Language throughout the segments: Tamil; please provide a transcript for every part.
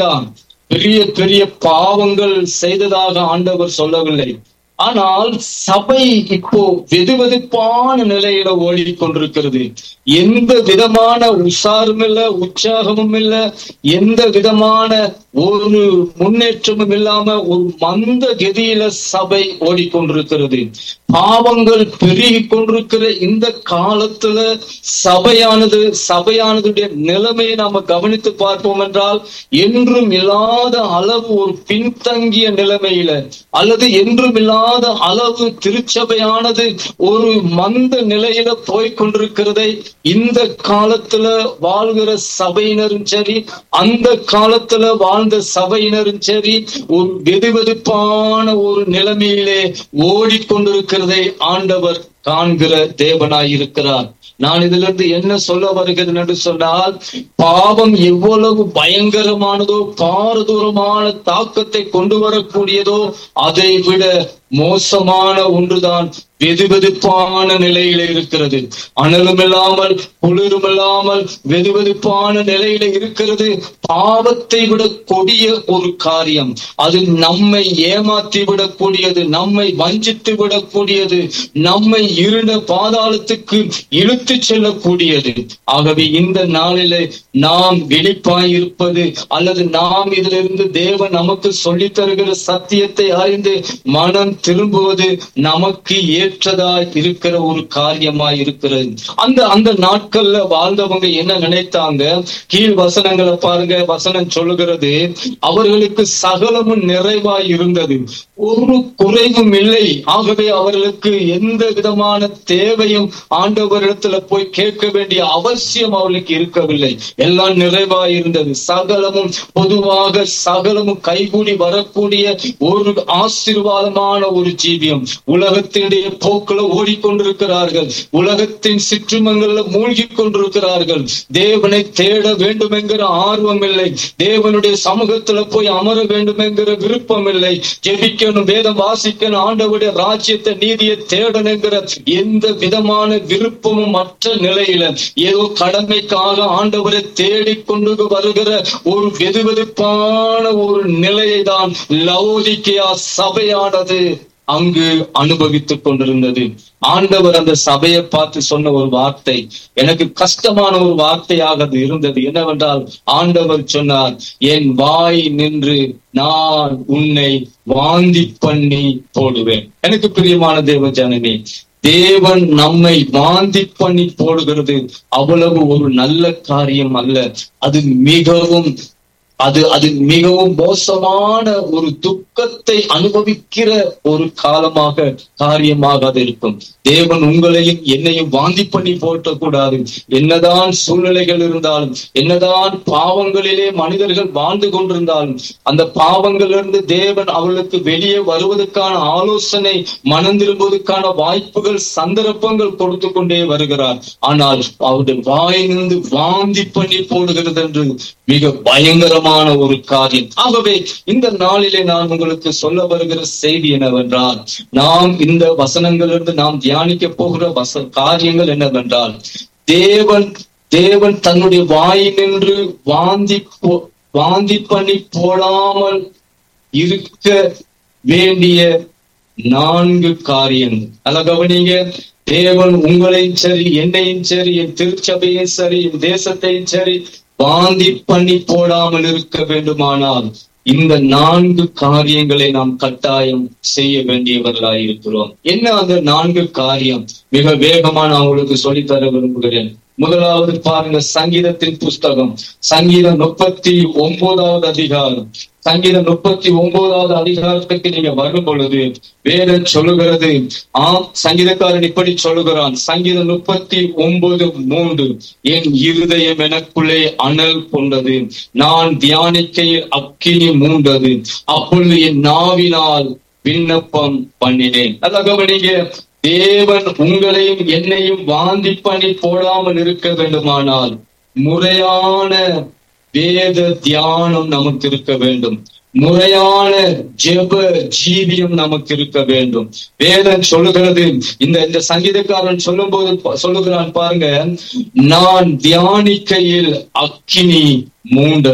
மன்னித்தான் பெரிய பெரிய பாவங்கள் செய்ததாக ஆண்டவர் சொல்லவில்லை ஆனால் சபை இப்போ வெதுவெதுப்பான நிலையில ஓடிக்கொண்டிருக்கிறது எந்த விதமான உஷாரும் இல்ல உற்சாகமும் இல்ல எந்த விதமான ஒரு முன்னேற்றமும் இல்லாம ஒரு மந்த கதியில சபை ஓடிக்கொண்டிருக்கிறது பாவங்கள் பெருகி கொண்டிருக்கிற இந்த காலத்துல சபையானது சபையானதுடைய நிலைமையை நாம கவனித்து பார்ப்போம் என்றால் என்றும் இல்லாத அளவு ஒரு பின்தங்கிய நிலைமையில அல்லது என்றும் இல்லாத அளவு திருச்சபையானது ஒரு மந்த நிலையில போய் கொண்டிருக்கிறதை இந்த காலத்துல வாழ்கிற சபையினரும் சரி அந்த காலத்துல வாழ்ந்த சபையினரும் சரி ஒரு வெதுவெதுப்பான ஒரு நிலைமையிலே ஓடிக்கொண்டிருக்கிறதை ஆண்டவர் காண்கிற தேவனாய் இருக்கிறார் நான் இதுல இருந்து என்ன சொல்ல வருகிறது என்று சொன்னால் பாவம் எவ்வளவு பயங்கரமானதோ பாரதூரமான தாக்கத்தை கொண்டு வரக்கூடியதோ அதை விட மோசமான ஒன்றுதான் வெதுவெதுப்பான நிலையில இருக்கிறது அனலும் இல்லாமல் குளிரும் இல்லாமல் வெதுவெதுப்பான நிலையில இருக்கிறது பாவத்தை விட கொடிய ஒரு காரியம் அது நம்மை ஏமாற்றி விடக்கூடியது நம்மை வஞ்சித்து விடக்கூடியது நம்மை இருண்ட பாதாளத்துக்கு இழுத்து செல்லக்கூடியது ஆகவே இந்த நாளிலே நாம் விழிப்பாய் இருப்பது அல்லது நாம் இதிலிருந்து தேவன் நமக்கு சொல்லித் தருகிற சத்தியத்தை அறிந்து மனம் திரும்புவது நமக்கு ஏற்றதாய் இருக்கிற ஒரு காரியமாய் இருக்கிறது அந்த அந்த நாட்கள்ல வாழ்ந்தவங்க என்ன நினைத்தாங்க கீழ் வசனங்களை பாருங்க வசனம் சொல்லுகிறது அவர்களுக்கு சகலமும் நிறைவாய் இருந்தது ஒரு குறைவும் இல்லை ஆகவே அவர்களுக்கு எந்த விதமான தேவையும் ஆண்டவரிடத்துல போய் கேட்க வேண்டிய அவசியம் அவர்களுக்கு இருக்கவில்லை எல்லாம் நிறைவாய் இருந்தது சகலமும் பொதுவாக சகலமும் கைகூடி வரக்கூடிய ஒரு ஆசீர்வாதமான ஒரு ஜீவியம் உலகத்தினுடைய போக்குல ஓடிக்கொண்டிருக்கிறார்கள் உலகத்தின் சிற்றுமங்கள்ல மூழ்கி கொண்டிருக்கிறார்கள் தேவனை தேட வேண்டும் என்கிற ஆர்வம் இல்லை தேவனுடைய சமூகத்துல போய் அமர வேண்டும் என்கிற விருப்பம் இல்லை ஜெபிக்கணும் வேதம் வாசிக்கணும் ஆண்டவருடைய ராஜ்யத்தை நீதியை தேடணும் என்கிற எந்த விதமான விருப்பமும் மற்ற நிலையில ஏதோ கடமைக்காக ஆண்டவரை தேடிக்கொண்டு வருகிற ஒரு வெதுவெதுப்பான ஒரு நிலையை தான் லவோதிக்கையா சபையானது அங்கு அனுபவித்துக் கொண்டிருந்தது ஆண்டவர் அந்த சபையை பார்த்து சொன்ன ஒரு வார்த்தை எனக்கு கஷ்டமான ஒரு வார்த்தையாக அது இருந்தது என்னவென்றால் ஆண்டவர் சொன்னார் என் வாய் நின்று நான் உன்னை வாந்தி பண்ணி போடுவேன் எனக்கு பிரியமான தேவ ஜனனி தேவன் நம்மை வாந்தி பண்ணி போடுகிறது அவ்வளவு ஒரு நல்ல காரியம் அல்ல அது மிகவும் அது அது மிகவும் மோசமான ஒரு துக்கத்தை அனுபவிக்கிற ஒரு காலமாக காரியமாக அது இருக்கும் தேவன் உங்களையும் என்னையும் வாந்தி பண்ணி போட்ட கூடாது என்னதான் சூழ்நிலைகள் இருந்தாலும் என்னதான் பாவங்களிலே மனிதர்கள் வாழ்ந்து கொண்டிருந்தாலும் அந்த பாவங்களிலிருந்து தேவன் அவர்களுக்கு வெளியே வருவதற்கான ஆலோசனை மனம் திரும்புவதற்கான வாய்ப்புகள் சந்தர்ப்பங்கள் கொடுத்து கொண்டே வருகிறார் ஆனால் அவருடைய வாயிலிருந்து வாந்தி பண்ணி போடுகிறது என்று மிக பயங்கரமான ஒரு காரியம் ஆகவே இந்த நாளிலே நான் உங்களுக்கு சொல்ல வருகிற செய்தி என்னவென்றால் நாம் இந்த வசனங்களிலிருந்து நாம் தியானிக்க போகிற வச காரியங்கள் என்னவென்றால் தேவன் தேவன் தன்னுடைய வாயினின்று வாந்தி போ- வாந்தி பண்ணி போடாமல் இருக்க வேண்டிய நான்கு காரியங்கள் அல்ல கவனிங்க தேவன் உங்களையும் சரி என்னையும் சரி என் திருச்சபையும் சரி என் தேசத்தையும் சரி வாந்தி பண்ணி போடாமல் இருக்க வேண்டுமானால் இந்த நான்கு காரியங்களை நாம் கட்டாயம் செய்ய வேண்டியவர்களாய் இருக்கிறோம் என்ன அந்த நான்கு காரியம் மிக வேகமா நான் உங்களுக்கு சொல்லித்தர விரும்புகிறேன் முதலாவது பாருங்க சங்கீதத்தின் புஸ்தகம் சங்கீதம் முப்பத்தி ஒன்பதாவது அதிகாரம் சங்கீதம் முப்பத்தி ஒன்பதாவது அதிகாரத்துக்கு நீங்க வரும் பொழுது வேதம் சொல்லுகிறது ஆம் சங்கீதக்காரன் இப்படி சொல்லுகிறான் சங்கீதம் முப்பத்தி ஒன்பது மூன்று என் இருதயம் எனக்குள்ளே அனல் கொண்டது நான் தியானிக்கையில் அக்கினி மூண்டது அப்பொழுது என் நாவினால் விண்ணப்பம் பண்ணினேன் நல்லா கவனிங்க தேவன் உங்களையும் என்னையும் வாந்தி பண்ணி போடாமல் இருக்க வேண்டுமானால் முறையான வேத தியானம் நமக்கு இருக்க வேண்டும் முறையான ஜெப ஜீவியம் நமக்கு இருக்க வேண்டும் வேதம் சொல்லுகிறது இந்த இந்த சங்கீதக்காரன் சொல்லும் போது சொல்லுகிறான் பாருங்க நான் தியானிக்கையில் அக்கினி மூண்டது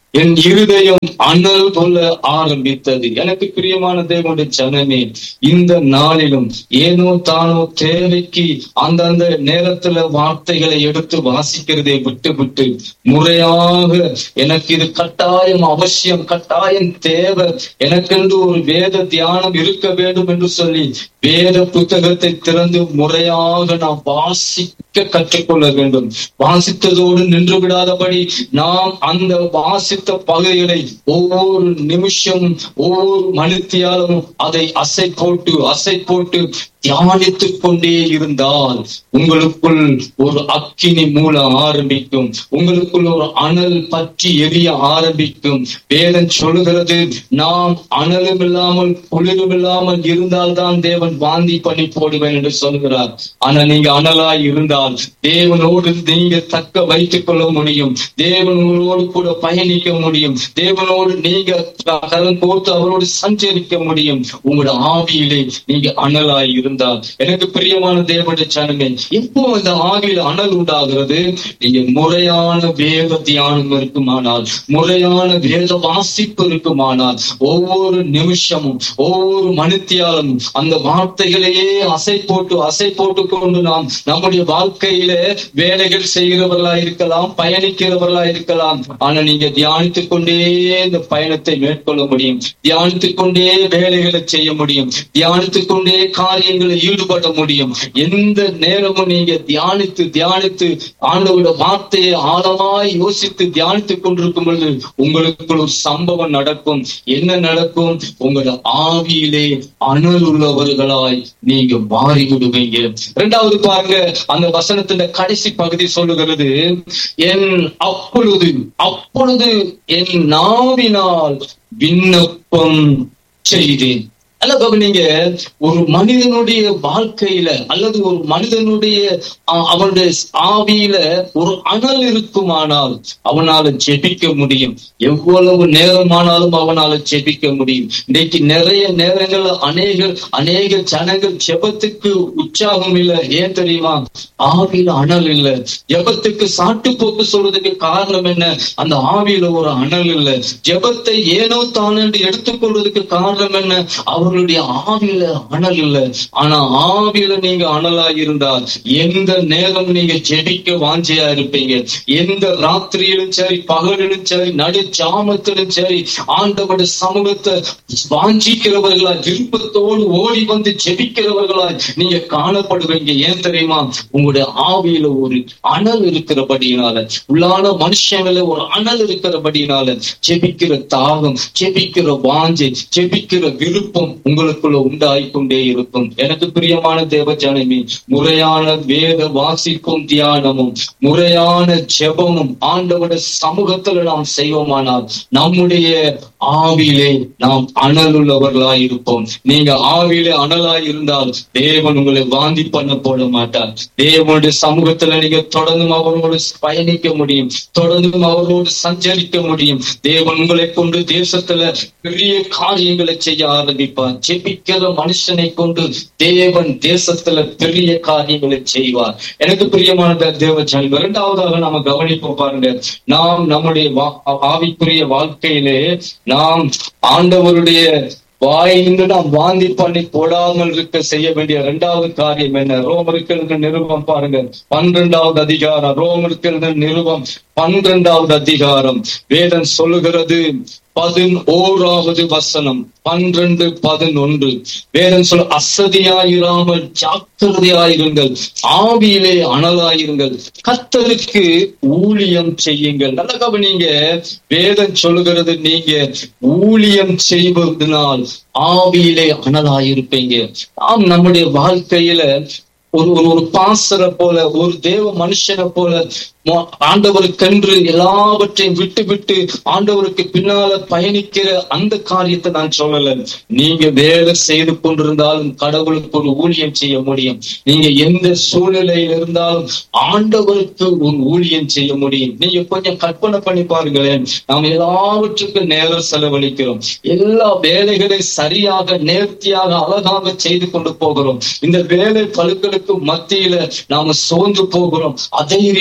என் இருதயம் அனல் கொள்ள ஆரம்பித்தது எனக்கு பிரியமான தேவனுடைய ஜனமே இந்த நாளிலும் ஏனோ தானோ தேவைக்கு அந்தந்த நேரத்துல வார்த்தைகளை எடுத்து வாசிக்கிறதை விட்டு விட்டு முறையாக எனக்கு இது கட்டாயம் அவசியம் கட்டாயம் தேவை எனக்கென்று ஒரு வேத தியானம் இருக்க வேண்டும் என்று சொல்லி வேத புத்தகத்தை திறந்து முறையாக நாம் வாசிக்க கற்றுக்கொள்ள வேண்டும் வாசித்ததோடு நின்று விடாதபடி நாம் அந்த வாசித்த பகுதிகளை ஒவ்வொரு நிமிஷம் ஒவ்வொரு மணித்தியாலும் அதை அசை போட்டு அசை போட்டு தியானித்துக் கொண்டே இருந்தால் உங்களுக்குள் ஒரு அக்கினி மூல ஆரம்பிக்கும் உங்களுக்குள் ஒரு அனல் பற்றி எரிய ஆரம்பிக்கும் வேதம் சொல்லுகிறது நாம் அனலும் இல்லாமல் குளிரும் இல்லாமல் இருந்தால்தான் தேவன் வாந்தி பண்ணி போடுவேன் என்று சொல்கிறார் ஆனா நீங்க அனலாய் இருந்தால் தேவனோடு நீங்க தக்க வைத்துக் கொள்ள முடியும் தேவனோடு கூட பயணிக்க முடியும் தேவனோடு நீங்க கரம் கோர்த்து அவரோடு சஞ்சரிக்க முடியும் உங்களோட ஆவியிலே நீங்க அனலாய் இருந்தால் எனக்கு பிரியமான தேவனுடைய சனமே எப்போ அந்த ஆவியில அனல் உண்டாகிறது நீங்க முறையான வேத தியானம் இருக்குமானால் முறையான வேத வாசிப்பு இருக்குமானால் ஒவ்வொரு நிமிஷமும் ஒவ்வொரு மணித்தியாலும் அந்த வார்த்தைகளையே அசை போட்டு அசை போட்டு கொண்டு நாம் நம்முடைய வாழ்க்கையில வேலைகள் செய்கிறவர்களா இருக்கலாம் பயணிக்கிறவர்களா இருக்கலாம் ஆனா நீங்க தியானித்துக் கொண்டே இந்த பயணத்தை மேற்கொள்ள முடியும் தியானித்துக் கொண்டே வேலைகளை செய்ய முடியும் தியானித்துக் கொண்டே காரியங்களை ஈடுபட முடியும் எந்த நேரமும் நீங்க தியானித்து தியானித்து ஆண்டவரோட வார்த்தையை ஆழமாய் யோசித்து தியானித்துக் கொண்டிருக்கும் பொழுது உங்களுக்குள் ஒரு சம்பவம் நடக்கும் என்ன நடக்கும் உங்களோட ஆவியிலே அனல் உள்ளவர்களாய் நீங்க மாறி விடுவீங்க இரண்டாவது பாருங்க அந்த வசனத்துல கடைசி பகுதி சொல்லுகிறது என் அப்பொழுது அப்பொழுது என் நாவினால் விண்ணப்பம் செய்தேன் அல்ல கவனிங்க ஒரு மனிதனுடைய வாழ்க்கையில அல்லது ஒரு மனிதனுடைய அஹ், அவனுடைய ஆவியில ஒரு அனல் இருக்குமானால் அவனால ஜெபிக்க முடியும் எவ்வளவு நேரமானாலும் அவனால ஜெபிக்க முடியும் இன்னைக்கு நிறைய நேரங்கள்ல அநேக அநேக ஜனங்கள் ஜெபத்துக்கு உற்சாகம் இல்லை ஏன் தெரியுமா ஆவியில அனல் இல்லை ஜெபத்துக்கு சாட்டு போக்கு சொல்றதுக்கு காரணம் என்ன அந்த ஆவியில ஒரு அனல் இல்லை ஜெபத்தை ஏனோ தான் என்று எடுத்துக்கொள்வதற்கு காரணம் என்ன அவர்களுடைய ஆவியில அனல் இல்லை ஆனா ஆவியில நீங்க அனலா இருந்தால் எந்த நேரம் நீங்க ஜெபிக்க வாஞ்சையா இருப்பீங்க எந்த ராத்திரியிலும் சரி பகலிலும் சரி நடு ஜாமத்திலும் சரி ஆண்டவருடைய சமூகத்தை வாஞ்சிக்கிறவர்களா விருப்பத்தோடு ஓடி வந்து ஜெபிக்கிறவர்களா நீங்க காணப்படுவீங்க ஏன் தெரியுமா உங்களுடைய ஆவியில ஒரு அனல் இருக்கிறபடியினால உள்ளான மனுஷங்கள ஒரு அனல் இருக்கிறபடியினால ஜெபிக்கிற தாகம் ஜெபிக்கிற வாஞ்சை ஜெபிக்கிற விருப்பம் உங்களுக்குள்ள உண்டாயிக்கொண்டே இருக்கும் எனக்கு பிரியமான தேவ ஜனமே முறையான வேத வாசிப்பும் தியானமும் முறையான ஜெபமும் ஆண்டவட சமூகத்துல நாம் செய்வோமானால் நம்முடைய ஆவியிலே நாம் அனலுள்ளவர்களாய் இருப்போம் நீங்க ஆவியிலே அனலாய் இருந்தால் தேவன் உங்களை வாந்தி பண்ண போட மாட்டார் தேவனுடைய சமூகத்துல நீங்க தொடர்ந்தும் அவரோடு பயணிக்க முடியும் தொடர்ந்தும் அவரோடு சஞ்சரிக்க முடியும் தேவன் உங்களை கொண்டு தேசத்துல பெரிய காரியங்களை செய்ய ஆரம்பிப்பார் ஜெபிக்கிற மனுஷனை கொண்டு தேவன் தேசத்துல பெரிய காரியங்களை செய்வார் எனக்கு பிரியமான தேவ ஜனம் இரண்டாவதாக நாம கவனிப்போம் பாருங்க நாம் நம்முடைய வா- ஆவிக்குரிய வாழ்க்கையிலே நாம் ஆண்டவருடைய வாயிலிருந்து நாம் வாந்தி பண்ணி போடாமல் இருக்க செய்ய வேண்டிய இரண்டாவது காரியம் என்ன ரோமருக்கு எழுதின நிருபம் பாருங்க பன்னிரெண்டாவது அதிகாரம் ரோமருக்கு எழுதின நிருபம் பன்னிரெண்டாவது அதிகாரம் வேதம் சொல்லுகிறது பதினோராவது வசனம் பன்னிரண்டு பதினொன்று வேதம் சொல்ல அசதியாயிராமல் ஜாக்கிரதையாயிருங்கள் ஆவியிலே அனலாயிருங்கள் கத்தருக்கு ஊழியம் செய்யுங்கள் நல்ல கவனிங்க வேதம் சொல்லுகிறது நீங்க ஊழியம் செய்வதனால் ஆவியிலே அனலாயிருப்பீங்க நாம் நம்முடைய வாழ்க்கையில ஒரு ஒரு ஒரு பாசரை போல ஒரு தேவ மனுஷனை போல மோ- ஆண்டவருக்கென்று எல்லாவற்றையும் விட்டு விட்டு ஆண்டவருக்கு பின்னால பயணிக்கிற அந்த காரியத்தை நான் சொல்லல நீங்க வேலை செய்து கொண்டிருந்தாலும் கடவுளுக்கு ஒரு ஊழியம் செய்ய முடியும் நீங்க எந்த சூழ்நிலையில் இருந்தாலும் ஆண்டவருக்கு ஒரு ஊழியம் செய்ய முடியும் நீங்க கொஞ்சம் கற்பனை பண்ணி பாருங்களேன் நாம் எல்லாவற்றுக்கும் நேரம் செலவழிக்கிறோம் எல்லா வேலைகளை சரியாக நேர்த்தியாக அழகாக செய்து கொண்டு போகிறோம் இந்த வேலை பழுக்களுக்கு மத்தியில நாம சோர்ந்து போகிறோம் அதைரியப்படுகிறோம்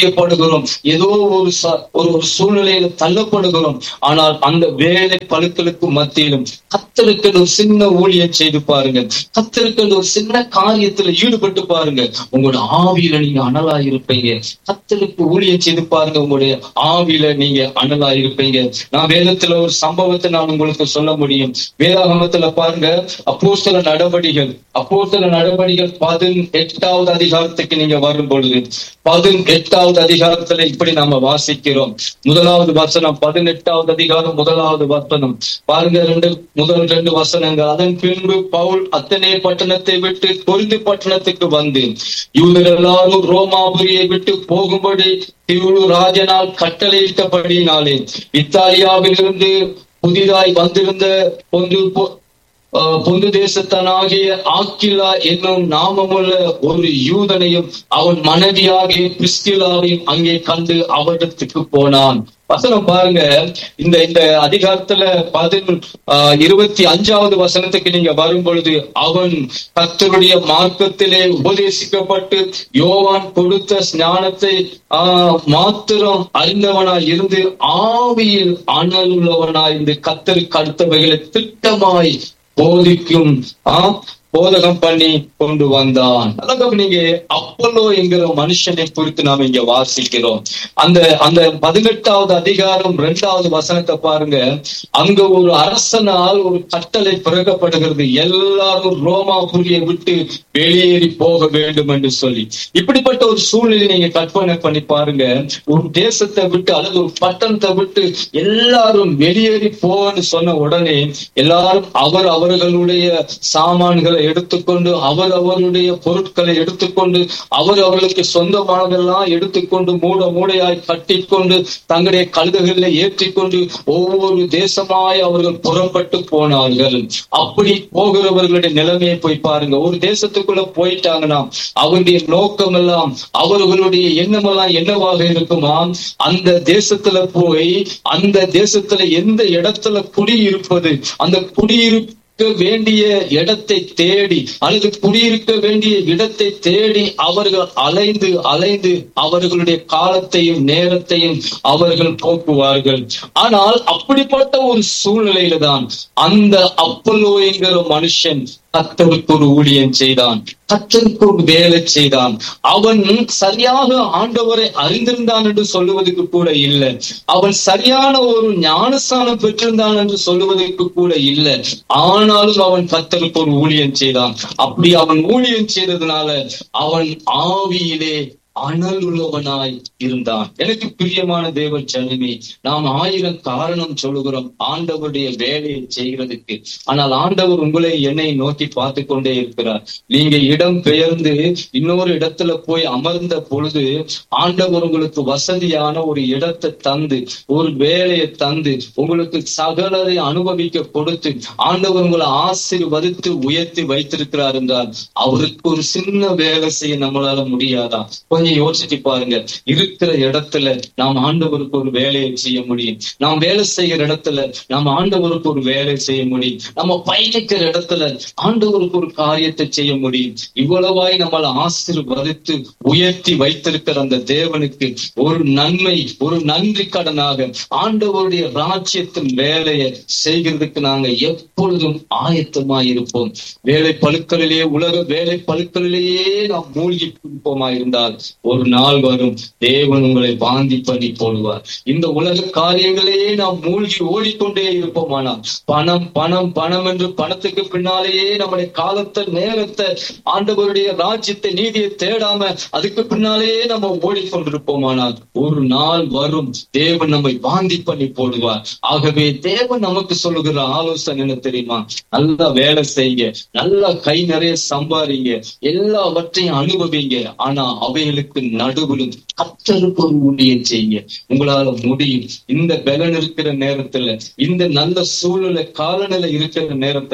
தள்ளப்படுகிறோம் ஏதோ ஒரு ச- ஒரு ஒரு சூழ்நிலையில தள்ளப்படுகிறோம் ஆனால் அந்த வேலை பழுக்களுக்கு மத்தியிலும் கத்தருக்கு ஒரு சின்ன ஊழியம் செய்து பாருங்க கத்தருக்கு ஒரு சின்ன காரியத்துல ஈடுபட்டு பாருங்க உங்களோட ஆவியில நீங்க அனலா இருப்பீங்க கத்தருக்கு ஊழியம் செய்து பாருங்க உங்களுடைய ஆவியில நீங்க அனலா இருப்பீங்க நான் வேதத்துல ஒரு சம்பவத்தை நான் உங்களுக்கு சொல்ல முடியும் வேதாகமத்துல பாருங்க அப்போஸ்தல நடவடிகள் அப்போஸ்தல நடவடிகள் பதினெட்டாவது அதிகாரத்துக்கு நீங்க வரும் பொழுது பதினெட்டாவது அதிகாரத்துல இப்படி நாம வாசிக்கிறோம் முதலாவது வசனம் பதினெட்டாவது அதிகாரம் முதலாவது வசனம் பாருங்க ரெண்டு முதல் ரெண்டு வசனங்கள் அதன் பின்பு பவுல் அத்தனை பட்டணத்தை விட்டு கொரிந்து பட்டணத்துக்கு வந்து இவர்கள் எல்லாரும் ரோமாபுரியை விட்டு போகும்படி திரு ராஜனால் கட்டளையிட்டபடினாலே இத்தாலியாவிலிருந்து புதிதாய் வந்திருந்த பொந்து பொ- ஆஹ் பொந்து தேசத்தனாகிய ஆக்கிலா என்னும் நாமமுள்ள ஒரு யூதனையும் அவன் மனைவியாகிய பிரிஸ்கிலாவையும் அங்கே கண்டு அவரிடத்துக்கு போனான் வசனம் பாருங்க இந்த இந்த அதிகாரத்துல பதின் ஆஹ் இருபத்தி அஞ்சாவது வசனத்துக்கு நீங்க வரும் பொழுது அவன் கர்த்தருடைய மார்க்கத்திலே உபதேசிக்கப்பட்டு யோவான் கொடுத்த ஞானத்தை ஆஹ் மாத்திரம் அறிந்தவனாய் இருந்து ஆவியில் அனலுள்ளவனாய் இருந்து கத்தருக்கு அடுத்தவைகளை திட்டமாய் போதிக்கும் ஆ போதகம் பண்ணி கொண்டு வந்தான் அழகா நீங்க அப்பல்லோ என்கிற மனுஷனை குறித்து நாம இங்க வாசிக்கிறோம் அந்த அந்த பதினெட்டாவது அதிகாரம் இரண்டாவது வசனத்தை பாருங்க அங்க ஒரு அரசனால் ஒரு கட்டளை பிறக்கப்படுகிறது எல்லாரும் ரோமாபுரியை விட்டு வெளியேறி போக வேண்டும் என்று சொல்லி இப்படிப்பட்ட ஒரு சூழ்நிலை நீங்க கற்பனை பண்ணி பாருங்க ஒரு தேசத்தை விட்டு அல்லது ஒரு பட்டணத்தை விட்டு எல்லாரும் வெளியேறி போன்னு சொன்ன உடனே எல்லாரும் அவர் அவர்களுடைய சாமான்களை எடுத்துக்கொண்டு அவர் அவருடைய பொருட்களை எடுத்துக்கொண்டு அவர் அவர்களுக்கு சொந்தமானதெல்லாம் எடுத்துக்கொண்டு மூட மூடையாய் கட்டிக்கொண்டு தங்களுடைய கழுதைகளில் ஏற்றிக்கொண்டு ஒவ்வொரு தேசமாய் அவர்கள் புறப்பட்டு போனார்கள் அப்படி போகிறவர்களுடைய நிலைமையை போய் பாருங்க ஒரு தேசத்துக்குள்ள போயிட்டாங்கன்னா அவருடைய நோக்கம் எல்லாம் அவர்களுடைய எண்ணமெல்லாம் என்னவாக இருக்குமா அந்த தேசத்துல போய் அந்த தேசத்துல எந்த இடத்துல குடியிருப்பது அந்த குடியிருப்பு வேண்டிய இடத்தை தேடி அல்லது குடியிருக்க வேண்டிய இடத்தை தேடி அவர்கள் அலைந்து அலைந்து அவர்களுடைய காலத்தையும் நேரத்தையும் அவர்கள் போக்குவார்கள் ஆனால் அப்படிப்பட்ட ஒரு சூழ்நிலையில தான் அந்த அப்பல்லோ என்கிற மனுஷன் கத்தருக்கு ஒரு ஊழியம் செய்தான் கத்தருக்கு ஒரு வேலை செய்தான் அவன் சரியாக ஆண்டவரை அறிந்திருந்தான் என்று சொல்லுவதற்கு கூட இல்லை அவன் சரியான ஒரு ஞானஸ்தானம் பெற்றிருந்தான் என்று சொல்லுவதற்கு கூட இல்லை ஆனாலும் அவன் கத்தருக்கு ஒரு ஊழியம் செய்தான் அப்படி அவன் ஊழியம் செய்ததுனால அவன் ஆவியிலே அனல் உள்ளவனாய் இருந்தான் எனக்கு பிரியமான தேவ ஜனமே நாம் ஆயிரம் காரணம் சொல்லுகிறோம் ஆண்டவருடைய வேலையை செய்கிறதுக்கு ஆனால் ஆண்டவர் உங்களை என்னை நோக்கி பார்த்து கொண்டே இருக்கிறார் நீங்க இடம் பெயர்ந்து இன்னொரு இடத்துல போய் அமர்ந்த பொழுது ஆண்டவர் உங்களுக்கு வசதியான ஒரு இடத்தை தந்து ஒரு வேலையை தந்து உங்களுக்கு சகலரை அனுபவிக்க கொடுத்து ஆண்டவர் உங்களை ஆசீர்வதித்து உயர்த்தி வைத்திருக்கிறார் என்றால் அவருக்கு ஒரு சின்ன வேலை செய்ய நம்மளால முடியாதா கொஞ்சம் யோசிச்சு பாருங்க இருக்கிற இடத்துல நாம் ஆண்டவருக்கு ஒரு வேலையை செய்ய முடியும் நாம் வேலை செய்கிற இடத்துல நாம் ஆண்டவருக்கு ஒரு வேலை செய்ய முடியும் நம்ம பயணிக்கிற இடத்துல ஆண்டவருக்கு ஒரு காரியத்தை செய்ய முடியும் இவ்வளவாய் நம்மளை ஆசீர்வதித்து உயர்த்தி வைத்திருக்கிற அந்த தேவனுக்கு ஒரு நன்மை ஒரு நன்றி கடனாக ஆண்டவருடைய ராஜ்யத்தின் வேலையை செய்கிறதுக்கு நாங்க எப்பொழுதும் ஆயத்தமாய் இருப்போம் வேலை பழுக்களிலே உலக வேலை பழுக்களிலேயே நாம் மூழ்கி இருப்போமா இருந்தால் ஒரு நாள் வரும் தேவன் உங்களை வாந்தி பண்ணி போடுவார் இந்த உலக காரியங்களையே நாம் மூழ்கி ஓடிக்கொண்டே இருப்போமானால் பணம் பணம் பணம் என்று பணத்துக்கு பின்னாலேயே நம்முடைய காலத்தை நேரத்தை ஆண்டவருடைய ராஜ்யத்தை நீதியை தேடாம அதுக்கு பின்னாலேயே நம்ம ஓடிக்கொண்டிருப்போமானால் ஒரு நாள் வரும் தேவன் நம்மை வாந்தி பண்ணி போடுவார் ஆகவே தேவன் நமக்கு சொல்லுகிற ஆலோசனை என்ன தெரியுமா நல்லா வேலை செய்யுங்க நல்லா கை நிறைய சம்பாதிங்க எல்லாவற்றையும் அனுபவிங்க ஆனா அவைகளுக்கு நடுவிலும் கத்தருக்கு ஒரு ஊழியம் செய்யுங்க உங்களால முடியும் இந்த பலன் இருக்கிற நேரத்துல இந்த நல்ல சூழ்நிலை காலநிலை இருக்கிற நேரத்துல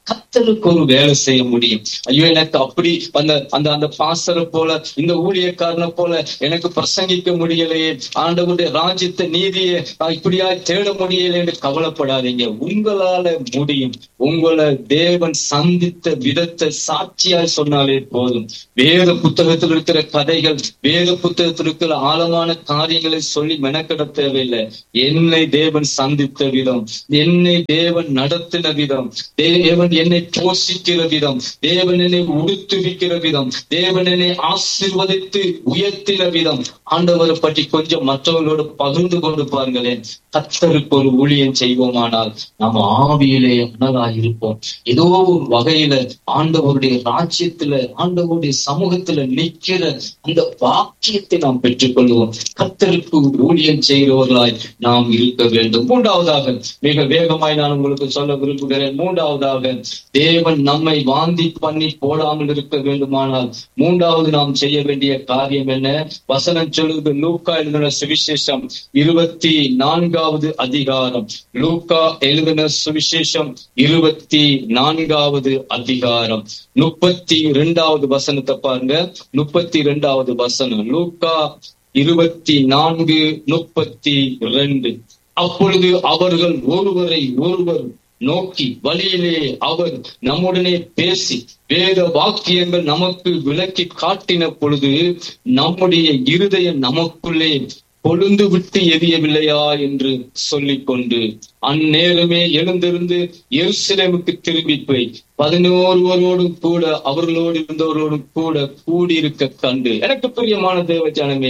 கத்தருக்கு ஒரு வேலை செய்ய முடியும் ஐயோ எனக்கு அப்படி அந்த அந்த அந்த பாசரை போல இந்த ஊழியக்காரனை போல எனக்கு பிரசங்கிக்க முடியலையே ஆண்டவருடைய ராஜ்யத்தை நீதியை நான் இப்படியா தேட முடியலை என்று கவலைப்படாதீங்க உங்களால முடியும் உங்களை தேவன் சந்தித்த விதத்தை சாட்சியாய் சொன்னாலே போதும் வேத புத்தகத்தில் இருக்கிற கதைகள் வேத புத்தகத்தில் இருக்கிற ஆழமான காரியங்களை சொல்லி மெனக்கெட தேவையில்லை என்னை தேவன் சந்தித்த விதம் என்னை தேவன் நடத்தின விதம் தேவன் என்னை போஷிக்கிற விதம் தேவன் என்னை உடுத்துவிக்கிற விதம் தேவன் என்னை ஆசீர்வதித்து உயர்த்தின விதம் ஆண்டவரை பற்றி கொஞ்சம் மற்றவர்களோடு பகிர்ந்து கொண்டு பாருங்களேன் கத்தருக்கு ஒரு ஊழியம் செய்வோமானால் நம்ம ஆவியிலே அனலாய் இருப்போம் ஏதோ ஒரு வகையில ஆண்டவருடைய ராஜ்யத்துல ஆண்டவருடைய சமூகத்துல நிக்கிற அந்த வாக்கியத்தை நாம் பெற்றுக்கொள்வோம் கத்தருக்கு ஊழியம் செய்கிறவர்களாய் நாம் இருக்க வேண்டும் மூன்றாவதாக மிக வேகமாய் நான் உங்களுக்கு சொல்ல விரும்புகிறேன் மூன்றாவதாக தேவன் நம்மை வாந்தி பண்ணி போடாமல் இருக்க வேண்டுமானால் மூன்றாவது நாம் செய்ய வேண்டிய காரியம் என்ன வசனம் சொல்லுது லூக்கா எழுதின சுவிசேஷம் இருபத்தி நான்காவது அதிகாரம் லூக்கா எழுதின சுவிசேஷம் இருபத்தி நான்காவது அதிகாரம் முப்பத்தி இரண்டாவது வசனத்தை பாருங்க முப்பத்தி இரண்டாவது வசனம் லூக்கா இருபத்தி நான்கு முப்பத்தி ரெண்டு அப்பொழுது அவர்கள் ஒருவரை ஒருவர் நோக்கி வழியிலே அவர் நம்முடனே பேசி வேத வாக்கியங்கள் நமக்கு விளக்கி காட்டின பொழுது நம்முடைய இருதயம் நமக்குள்ளே கொழுந்து விட்டு எரியவில்லையா என்று சொல்லிக் கொண்டு அந்நேரமே எழுந்திருந்து எருசலேமுக்கு திரும்பி போய் பதினோருவரோடும் கூட அவர்களோடு இருந்தவரோடும் கூட கூடியிருக்க கண்டு எனக்கு பிரியமான தேவ ஜனமே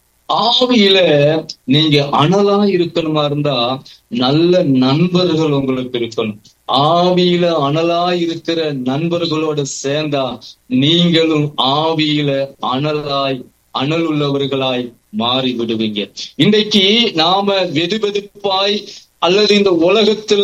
ஆவியில நீங்க அனலா இருக்கணுமா இருந்தா நல்ல நண்பர்கள் உங்களுக்கு இருக்கணும் ஆவியில அனலா இருக்கிற நண்பர்களோட சேர்ந்தா நீங்களும் ஆவியில அனலாய் அனல் உள்ளவர்களாய் மாறி விடுவீங்க இன்றைக்கு நாம வெது வெதுப்பாய் அல்லது இந்த உலகத்துல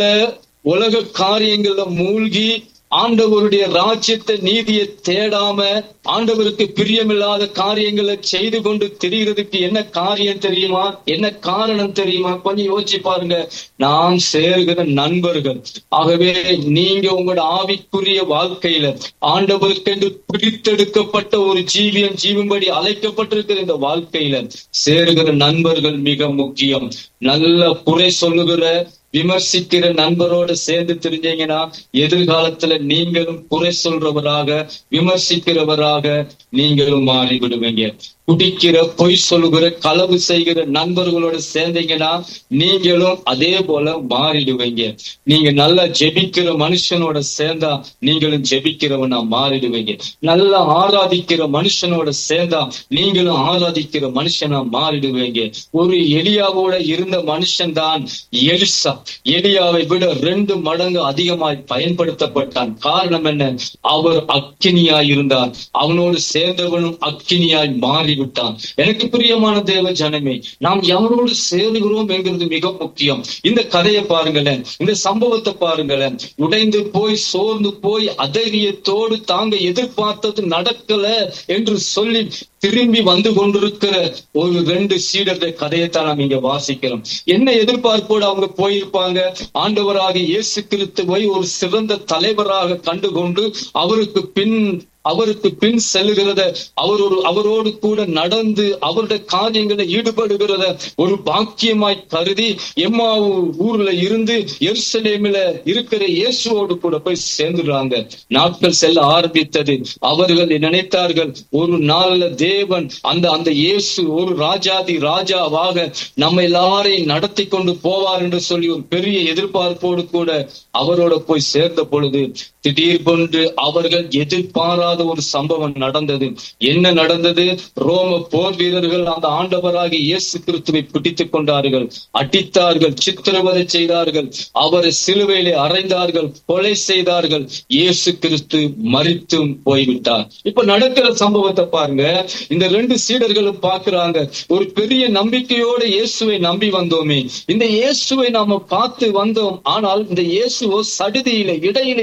உலக காரியங்கள்ல மூழ்கி ஆண்டவருடைய ராஜ்யத்தை நீதியை தேடாம ஆண்டவருக்கு பிரியமில்லாத காரியங்களை செய்து கொண்டு திரிகிறதுக்கு என்ன காரியம் தெரியுமா என்ன காரணம் தெரியுமா கொஞ்சம் யோசிச்சு பாருங்க நாம் சேர்கிற நண்பர்கள் ஆகவே நீங்க உங்களோட ஆவிக்குரிய வாழ்க்கையில ஆண்டவருக்கென்று பிரித்தெடுக்கப்பட்ட ஒரு ஜீவியம் ஜீவும்படி அழைக்கப்பட்டிருக்கிற இந்த வாழ்க்கையில சேருகிற நண்பர்கள் மிக முக்கியம் நல்ல குறை சொல்லுகிற விமர்சிக்கிற நண்பரோட சேர்ந்து தெரிஞ்சீங்கன்னா எதிர்காலத்துல நீங்களும் குறை சொல்றவராக விமர்சிக்கிறவராக நீங்களும் மாறி விடுவீங்க குடிக்கிற பொய் சொல்லுகிற களவு செய்கிற நண்பர்களோட சேர்ந்தீங்கன்னா நீங்களும் அதே போல மாறிடுவீங்க நீங்க நல்லா ஜெபிக்கிற மனுஷனோட சேர்ந்தா நீங்களும் ஜெபிக்கிறவனா மாறிடுவீங்க நல்லா ஆராதிக்கிற மனுஷனோட சேர்ந்தா நீங்களும் ஆராதிக்கிற மனுஷனா மாறிடுவீங்க ஒரு எலியாவோட இருந்த மனுஷன் தான் எலிசா எலியாவை விட ரெண்டு மடங்கு அதிகமாய் பயன்படுத்தப்பட்டான் காரணம் என்ன அவர் அக்கினியாய் இருந்தார் அவனோடு சேர்ந்தவனும் அக்கினியாய் மாறிவிட்டான் எனக்கு பிரியமான தேவ ஜனமே நாம் யாரோடு சேருகிறோம் என்கிறது மிக முக்கியம் இந்த கதையை பாருங்களேன் இந்த சம்பவத்தை பாருங்களேன் உடைந்து போய் சோர்ந்து போய் அதைரியத்தோடு தாங்க எதிர்பார்த்தது நடக்கல என்று சொல்லி திரும்பி வந்து கொண்டிருக்கிற ஒரு ரெண்டு சீடர்கள் கதையைத்தான் நாம் இங்க வாசிக்கிறோம் என்ன எதிர்பார்ப்போடு அவங்க போயிருப்பாங்க ஆண்டவராக இயேசு கிறிஸ்துவை ஒரு சிறந்த தலைவராக கண்டுகொண்டு அவருக்கு பின் அவருக்கு பின் செல்லுகிறத அவர் ஒரு அவரோடு கூட நடந்து அவருடைய காரியங்களை ஈடுபடுகிறத ஒரு பாக்கியமாய் கருதி எம்மாவு ஊர்ல இருந்து எருசலேமில இருக்கிற இயேசுவோடு கூட போய் சேர்ந்துடுறாங்க நாட்கள் செல்ல ஆரம்பித்தது அவர்கள் நினைத்தார்கள் ஒரு நாள்ல தேவன் அந்த அந்த இயேசு ஒரு ராஜாதி ராஜாவாக நம்ம எல்லாரையும் நடத்தி கொண்டு போவார் என்று சொல்லி ஒரு பெரிய எதிர்பார்ப்போடு கூட அவரோட போய் சேர்ந்த பொழுது திடீர் கொண்டு அவர்கள் எதிர்பாராத ஒரு சம்பவம் நடந்தது என்ன நடந்தது ரோம போர் வீரர்கள் அந்த ஆண்டவராகி இயேசு கிறிஸ்துவை பிடித்துக் கொண்டார்கள் அடித்தார்கள் சித்திரவதை செய்தார்கள் அவரை சிலுவையிலே அறைந்தார்கள் கொலை செய்தார்கள் இயேசு கிறிஸ்து மறித்தும் போய்விட்டார் இப்ப நடக்கிற சம்பவத்தை பாருங்க இந்த ரெண்டு சீடர்களும் பார்க்கிறாங்க ஒரு பெரிய நம்பிக்கையோட இயேசுவை நம்பி வந்தோமே இந்த இயேசுவை நாம பார்த்து வந்தோம் ஆனால் இந்த இயேசுவோ சடுதியில இடையிலேயே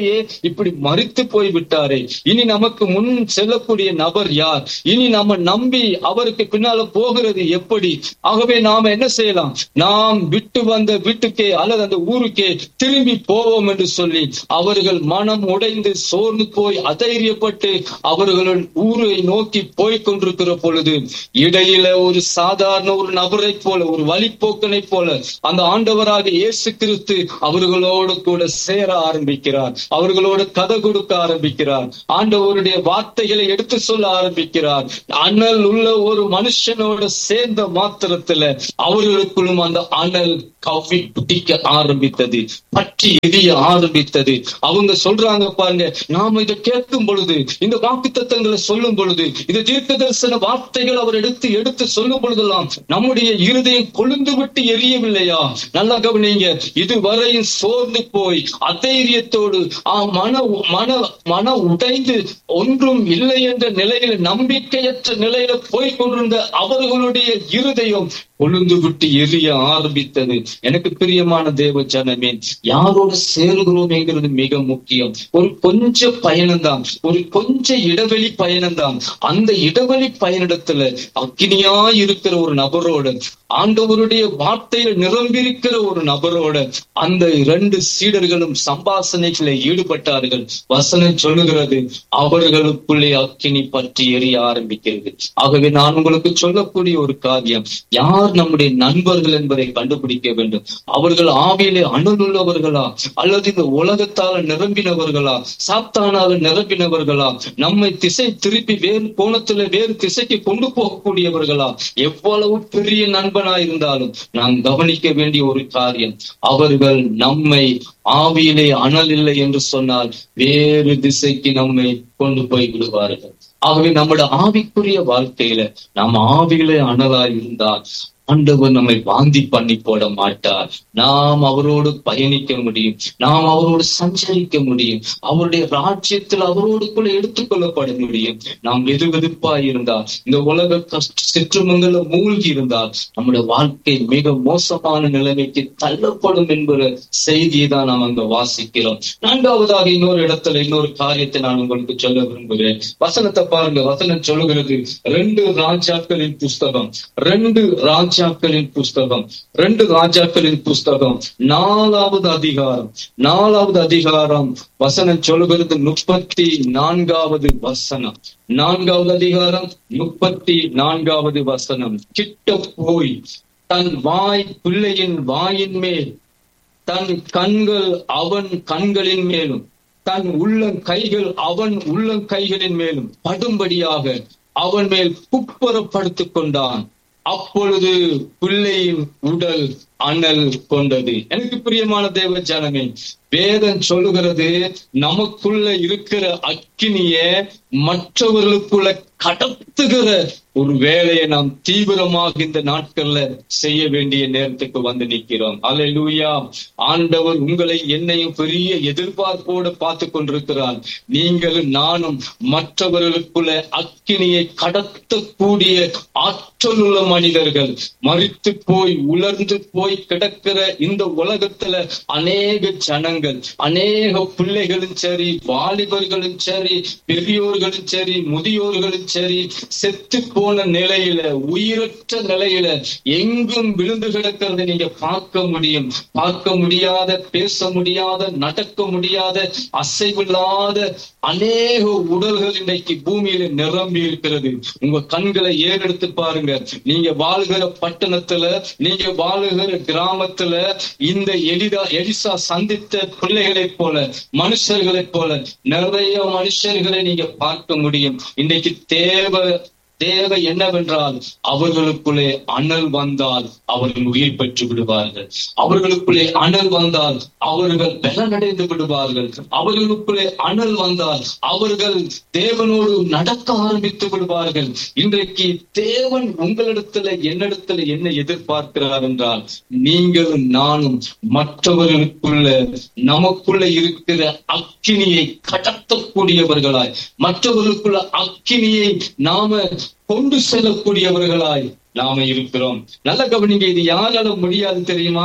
இப்படி மறித்து போய் விட்டாரே இனி நமக்கு முன் செல்லக்கூடிய நபர் யார் இனி நம்ம நம்பி அவருக்கு பின்னால போகிறது எப்படி ஆகவே நாம என்ன செய்யலாம் நாம் விட்டு வந்த வீட்டுக்கே அல்லது அந்த ஊருக்கே திரும்பி போவோம் என்று சொல்லி அவர்கள் மனம் உடைந்து சோர்ந்து போய் அதைரியப்பட்டு அவர்கள் ஊரை நோக்கி போய் கொண்டிருக்கிற பொழுது இடையில ஒரு சாதாரண ஒரு நபரை போல ஒரு வழிப்போக்கனை போல அந்த ஆண்டவராக இயேசு கிறிஸ்து அவர்களோடு கூட சேர ஆரம்பிக்கிறார் அவர்களோடு கதை கொடுக்க ஆரம்பிக்கிறார் ஆண்டவருடைய வார்த்தைகளை எடுத்து சொல்ல ஆரம்பிக்கிறார் அனல் உள்ள ஒரு மனுஷனோட சேர்ந்த மாத்திரத்துல அவர்களுக்குள்ளும் அந்த அனல் கவ்வி பிடிக்க ஆரம்பித்தது பற்றி எரிய ஆரம்பித்தது அவங்க சொல்றாங்க பாருங்க நாம இதை கேட்கும் பொழுது இந்த வாக்கு தத்தங்களை சொல்லும் பொழுது இந்த தீர்க்க தரிசன வார்த்தைகள் அவர் எடுத்து எடுத்து சொல்லும் பொழுதெல்லாம் நம்முடைய இருதயம் கொழுந்து விட்டு எரியவில்லையா நல்லா கவனிங்க இதுவரையும் சோர்ந்து போய் அதைரியத்தோடு ஆ, மன மன மன உடைந்து ஒன்றும் இல்லை என்ற நிலையில நம்பிக்கையற்ற நிலையில போய் கொண்டிருந்த அவர்களுடைய இருதயம் கொழுந்து விட்டு எரிய ஆரம்பித்தது எனக்கு பிரியமான தேவ ஜனமே யாரோட சேர்கிறோம்ங்கிறது மிக முக்கியம் ஒரு கொஞ்ச பயணம்தான் ஒரு கொஞ்ச இடைவெளி பயணம்தான் அந்த இடைவெளி பயணிடத்துல அக்னியா இருக்கிற ஒரு நபரோட ஆண்டவருடைய வார்த்தையில் நிரம்பியிருக்கிற ஒரு நபரோட அந்த இரண்டு சீடர்களும் சம்பாசனைகளை ஈடுபட்டார்கள் வசனம் சொல்லுகிறது அவர்களுக்குள்ளே அக்கினி பற்றி எரிய ஆரம்பிக்கிறது ஆகவே நான் உங்களுக்கு சொல்லக்கூடிய ஒரு காரியம் யார் நம்முடைய நண்பர்கள் என்பதை கண்டுபிடிக்க வேண்டும் அவர்கள் ஆவியிலே அணுகுள்ளவர்களா அல்லது இந்த உலகத்தால நிரம்பினவர்களா சாத்தானால நிரம்பினவர்களா நம்மை திசை திருப்பி வேறு கோணத்துல வேறு திசைக்கு கொண்டு போகக்கூடியவர்களா எவ்வளவு பெரிய நண்பனா இருந்தாலும் நாம் கவனிக்க வேண்டிய ஒரு காரியம் அவர்கள் நம்மை ஆவியிலே அனல் இல்லை என்று சொன்னால் வேறு திசைக்கு நம்மை கொண்டு போய் விடுவார்கள் ஆகவே நம்முடைய ஆவிக்குரிய வாழ்க்கையில நாம் ஆவியிலே அனலாய் இருந்தால் ஆண்டவர் நம்மை வாந்தி பண்ணி போட மாட்டார் நாம் அவரோடு பயணிக்க முடியும் நாம் அவரோடு சஞ்சரிக்க முடியும் அவருடைய ராஜ்யத்தில் அவரோடு கூட எடுத்துக்கொள்ளப்பட முடியும் நாம் வெது வெதுப்பாய் இருந்தால் இந்த உலக கஷ்ட சிற்றுமங்கள மூழ்கி இருந்தால் நம்முடைய வாழ்க்கை மிக மோசமான நிலைமைக்கு தள்ளப்படும் என்கிற செய்தியை தான் நாம் அங்க வாசிக்கிறோம் நான்காவதாக இன்னொரு இடத்துல இன்னொரு காரியத்தை நான் உங்களுக்கு சொல்ல விரும்புகிறேன் வசனத்தை பாருங்க வசனம் சொல்லுகிறது ரெண்டு ராஜாக்களின் புஸ்தகம் ரெண்டு ராஜாக்களின் புஸ்தகம் ரெண்டு ராஜாக்களின் புஸ்தகம் நாலாவது அதிகாரம் நாலாவது அதிகாரம் வசனம் சொல்லுகிறது முப்பத்தி நான்காவது வசனம் நான்காவது அதிகாரம் முப்பத்தி நான்காவது வசனம் கிட்ட போய் தன் வாய் பிள்ளையின் வாயின் மேல் தன் கண்கள் அவன் கண்களின் மேலும் தன் உள்ளங்கைகள் அவன் உள்ளங்கைகளின் மேலும் படும்படியாக அவன் மேல் குப்புறப்படுத்திக் கொண்டான் அப்பொழுது பிள்ளையின் உடல் அனல் கொண்டது எனக்கு பிரியமான தேவ ஜனமே வேதம் சொல்லுகிறது நமக்குள்ள இருக்கிற அக்கினிய மற்றவர்களுக்குள்ள கடத்துகிற ஒரு வேலையை நாம் தீவிரமாக இந்த நாட்கள்ல செய்ய வேண்டிய நேரத்துக்கு வந்து நிற்கிறோம் அல்லேலூயா ஆண்டவர் உங்களை என்னையும் பெரிய எதிர்பார்ப்போடு பார்த்து கொண்டிருக்கிறார் நீங்களும் நானும் மற்றவர்களுக்குள்ள அக்கினியை கடத்தக்கூடிய ஆற்றல் உள்ள மனிதர்கள் மறித்து போய் உலர்ந்து போய் கிடக்கிற இந்த உலகத்துல அநேக ஜனங்கள் அநேக பிள்ளைகளும் சரி வாலிபர்களும் சரி பெரியோர்களும் சரி முதியோர்களும் சரி செத்து போன நிலையில உயிரற்ற நிலையில எங்கும் விழுந்து கிடக்கிறதை நீங்க பார்க்க முடியும் பார்க்க முடியாத பேச முடியாத நடக்க முடியாத அசைவில்லாத அநேக உடல்கள் இன்றைக்கு பூமியில நிரம்பி இருக்கிறது உங்க கண்களை ஏறெடுத்து பாருங்க நீங்க வாழ்கிற பட்டணத்துல நீங்க வாழுகிற கிராமத்துல இந்த எளிதா எலிசா சந்தித்த பிள்ளைகளைப் போல மனுஷர்களைப் போல நிறைய மனுஷர்களை நீங்க பார்க்க முடியும் இன்னைக்கு தேவை தேவை என்னவென்றால் அவர்களுக்குள்ளே அனல் வந்தால் அவர்கள் உயிர் பெற்று விடுவார்கள் அவர்களுக்குள்ளே அனல் வந்தால் அவர்கள் பலனடைந்து விடுவார்கள் அவர்களுக்குள்ளே அனல் வந்தால் அவர்கள் தேவனோடு நடக்க ஆரம்பித்து விடுவார்கள் இன்றைக்கு தேவன் உங்களிடத்துல என்னிடத்துல என்ன எதிர்பார்க்கிறார் என்றால் நீங்களும் நானும் மற்றவர்களுக்குள்ள நமக்குள்ள இருக்கிற அக்கினியை கடத்தக்கூடியவர்களாய் மற்றவர்களுக்குள்ள அக்கினியை நாம கொண்டு செல்லக்கூடியவர்களாய் நாம இருக்கிறோம் நல்ல கவனிங்க இது யாரால முடியாது தெரியுமா